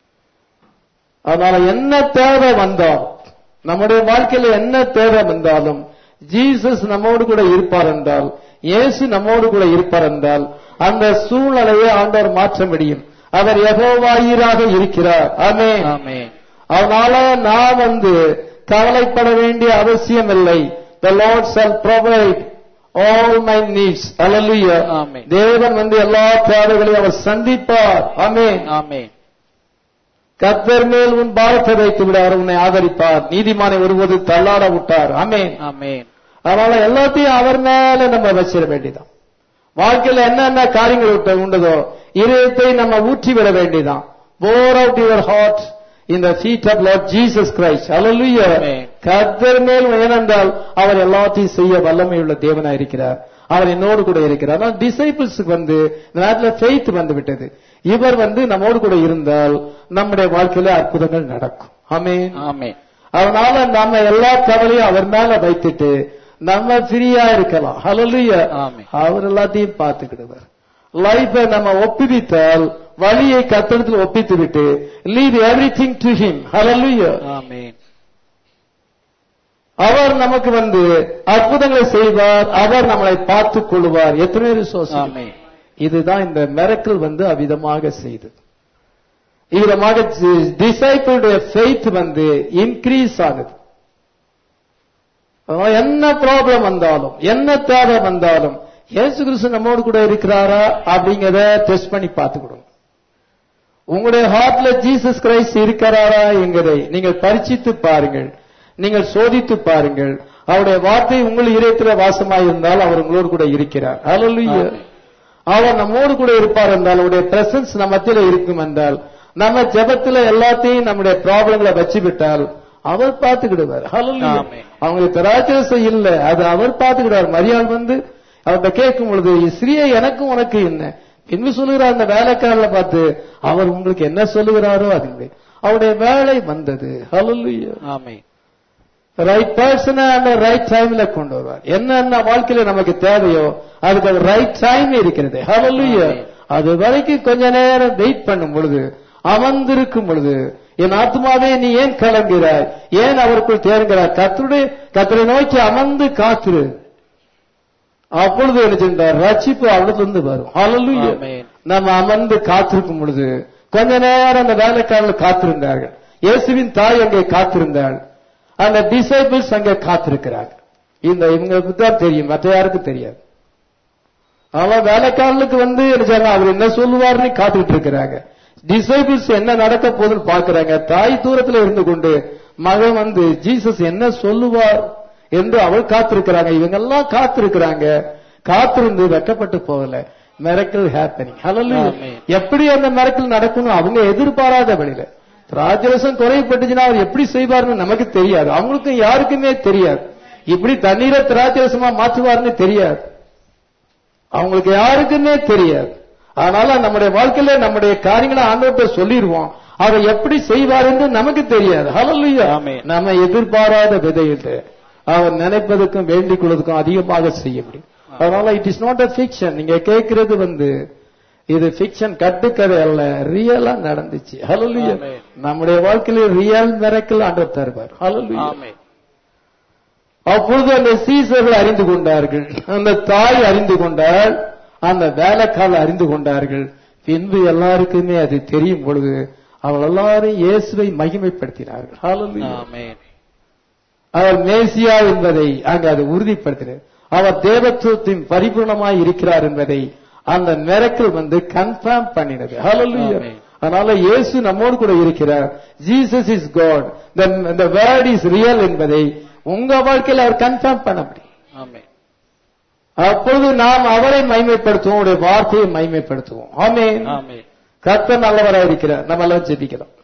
அதனால என்ன தேவை வந்தாலும் நம்முடைய வாழ்க்கையில என்ன தேவை வந்தாலும் ஜீசஸ் நம்மோடு கூட இருப்பார் என்றால் இயேசு நம்மோடு கூட இருப்பார் என்றால் அந்த சூழ்நிலையை ஆண்டவர் மாற்ற முடியும் அவர் யெகோவாயீராக இருக்கிறார் ஆமென் ஆமென் அதனால நான் வந்து கவலைப்பட வேண்டிய அவசியம் இல்லை the lord shall provide all my needs hallelujah amen. தேவன் வந்து எல்லா தேவைகளையும் அவர் சந்திப்பார் ஆமென் ஆமென் கத்தர் மேல் உன் பாரத்தை வைத்து விடார் உன்னை ஆதரிப்பார் நீதிமானை ஒருவது தள்ளாட விட்டார் ஆமென் ஆமென் அதனால எல்லாத்தையும் அவர் மேல நம்ம வச்சிட வேண்டியதான் வாழ்க்கையில என்னென்ன காரியங்கள் விட்டு உண்டதோ இதயத்தை நம்ம ஊற்றி விட வேண்டியதான் pour out your heart in the feet of Lord Jesus Christ. Hallelujah. Amen. கர்த்தர் மேல் ஏனென்றால் அவர் எல்லாத்தையும் செய்ய வல்லமை உள்ள தேவனா இருக்கிறார் அவர் என்னோடு கூட இருக்கிறார் ஆனால் டிசைபிள்ஸுக்கு வந்து இந்த நேரத்தில் ஃபெய்த் வந்து விட்டது இவர் வந்து நம்மோடு கூட இருந்தால் நம்முடைய வாழ்க்கையில அற்புதங்கள் நடக்கும் ஆமென் ஆமென் அதனால நம்ம எல்லா கவலையும் அவர் மேல வைத்துட்டு நம்ம ஃப்ரீயா இருக்கலாம் ஹalleluya ஆமென். அவர் எல்லாத்தையும் பார்த்துக்கிடுவார் லைஃபை நம்ம ஒப்புவித்தால் வழியை கத்தடத்தில் ஒப்பித்து விட்டு leave everything to him hallelujah amen அவர் நமக்கு வந்து அற்புதங்களை செய்வார் அவர் நம்மளை பார்த்துக் கொள்வார் எத்தனை விசுவாசம் ஆமென் இதுதான் இந்த மிரக்கல் வந்து அவ்விதமாக செய்தது இவ்விதமாக டிசைபிளுடைய ஃபெய்த் வந்து இன்க்ரீஸ் ஆகுது அதனால என்ன ப்ராப்ளம் வந்தாலும் என்ன தேவை வந்தாலும் இயேசு கிறிஸ்து நம்மோடு கூட இருக்கிறாரா அப்படிங்கறத டெஸ்ட் பண்ணி பார்த்துக்கணும் உங்களுடைய ஹார்ட்ல ஜீசஸ் கிரைஸ்ட் இருக்கிறாரா என்கிறதை நீங்கள் பரிசித்து பாருங்கள் நீங்கள் சோதித்து பாருங்கள் அவருடைய வார்த்தை உங்கள் இதயத்தில் வாசமாயிருந்தால் அவர் உங்களோடு கூட இருக்கிறார் ஹalleluya ஆமென். அவர் நம்மோடு கூட இருப்பார் என்றால் அவருடைய பிரசன்ஸ் நம்ம மத்தியில இருக்கும் என்றால் நம்ம ஜெபத்துல எல்லாத்தையும் நம்முடைய ப்ராப்ளங்களை வச்சு விட்டால் அவர் பார்த்துக்கிடுவார் ஹalleluya ஆமென். அவங்களுக்கு திராட்சரசம் இல்ல அது அவர் பார்த்துக்கிடுவார் மரியாள் வந்து அவர்கிட்ட கேட்கும் பொழுது ஸ்ரீய எனக்கும் உனக்கு என்ன பின்பு சொல்லுகிறார் அந்த வேலைக்காரனை பார்த்து அவர் உங்களுக்கு என்ன சொல்லுகிறாரோ அது அவருடைய வேலை வந்தது ஹalleluya ஆமென் ரைட் பர்சனை அந்த ரைட் டைம்ல கொண்டு வருவார் என்னென்ன வாழ்க்கையில நமக்கு தேவையோ அதுக்கு அது ரைட் டைம் இருக்கிறது ஹalleluya ஆமென். அது வரைக்கும் கொஞ்ச நேரம் வெயிட் பண்ணும் பொழுது அமர்ந்திருக்கும் பொழுது என் ஆத்மாவே நீ ஏன் கலங்குகிறாய் ஏன் அவருக்குள் தேர்கிறாய் கத்தருடைய கத்தரை நோக்கி அமர்ந்து காத்துரு அப்பொழுது என்ன சென்றார் ரட்சிப்பு அவளிலிருந்து வரும் ஹalleluya ஆமென். நம்ம அமர்ந்து காத்திருக்கும் பொழுது கொஞ்ச நேரம் அந்த வேலைக்காரர்கள் காத்திருந்தார்கள் இயேசுவின் தாய் அங்கே காத்திருந்தாள் அந்த டிசைபிள்ஸ் அங்கே காத்திருக்கிறாங்க இந்த இவங்களுக்கு தான் தெரியும் மற்ற யாருக்கும் தெரியாது அவன் வேலைக்காரனுக்கு வந்து என்ன செய்யறாங்க, அவர் என்ன சொல்லுவார்னு காத்துக்கிட்டு இருக்கிறாங்க டிசைபிள்ஸ் என்ன நடக்க போகுதுன்னு பாக்குறாங்க தாய் தூரத்துல இருந்து கொண்டு மகன் வந்து ஜீசஸ் என்ன சொல்லுவார் என்று அவள் காத்திருக்கிறாங்க இவங்க எல்லாம் காத்திருக்கிறாங்க காத்திருந்து வெக்கப்பட்டு போகல மிரக்கல் ஹேப்பனிங் ஆமென். எப்படி அந்த மிரக்கல் நடக்கணும் அவங்க எதிர்பாராத வழியில ராஜரசம் குறைப்பட்டுச்சுன்னா அவர் எப்படி செய்வார்னு நமக்கு தெரியாது அவங்களுக்கும் யாருக்குமே தெரியாது இப்படி தண்ணீரை திராட்சரசமா மாற்றுவார்னு தெரியாது அவங்களுக்கு யாருக்குமே தெரியாது அதனால நம்முடைய வாழ்க்கையில நம்முடைய காரியங்களை ஆண்டவர்கிட்ட சொல்லிடுவோம் அதை எப்படி செய்வார் என்று நமக்கு தெரியாது ஹalleluya ஆமென். நம்ம எதிர்பாராத விதையிட்டு அவர் நினைப்பதற்கும் வேண்டிக் கொள்வதற்கும் அதிகமாக செய்ய முடியும் அதனால it is not a fiction நீங்க கேட்கிறது வந்து இது ஃபிக்ஷன் கட்டுக்கதை அல்ல ரியலா நடந்துச்சு ஹalleluya ஆமென். நம்முடைய வாழ்க்கையில ரியல் மிரக்கல் ஆண்டவர் தருவார் ஹalleluya ஆமென் அப்பொழுது அந்த சீசர்கள் அறிந்து கொண்டார்கள் அந்த தாய் அறிந்து கொண்டாள் அந்த வேலைக்காரர் அறிந்து கொண்டார்கள் பின்பு எல்லாருக்குமே அது தெரியும் பொழுது அவள் எல்லாரும் இயேசுவை மகிமைப்படுத்தினார்கள் Hallelujah. ஆமென் அவர் மேசியா என்பதை அங்கு அது உறுதிப்படுத்தினார் அவர் தேவத்துவத்தின் பரிபூர்ணமாய் இருக்கிறார் என்பதை அந்த மிரக்கல் வந்து கன்ஃபார்ம் பண்ணினது Hallelujah. ஆமென். அதனால இயேசு நம்மோடு கூட இருக்கிறார் Jesus is God the word is real என்பதை உங்க வாழ்க்கையில் அவர் கன்ஃபார்ம் பண்ண முடியும் ஆமென் அப்பொழுது நாம் அவரை மைமைப்படுத்துவோம் அவருடைய வார்த்தையை மைமைப்படுத்துவோம் ஆமென் ஆமென் கர்த்தர் நல்லவராக இருக்கிறார் நம்ம எல்லாம் ஜெபிக்கலாம்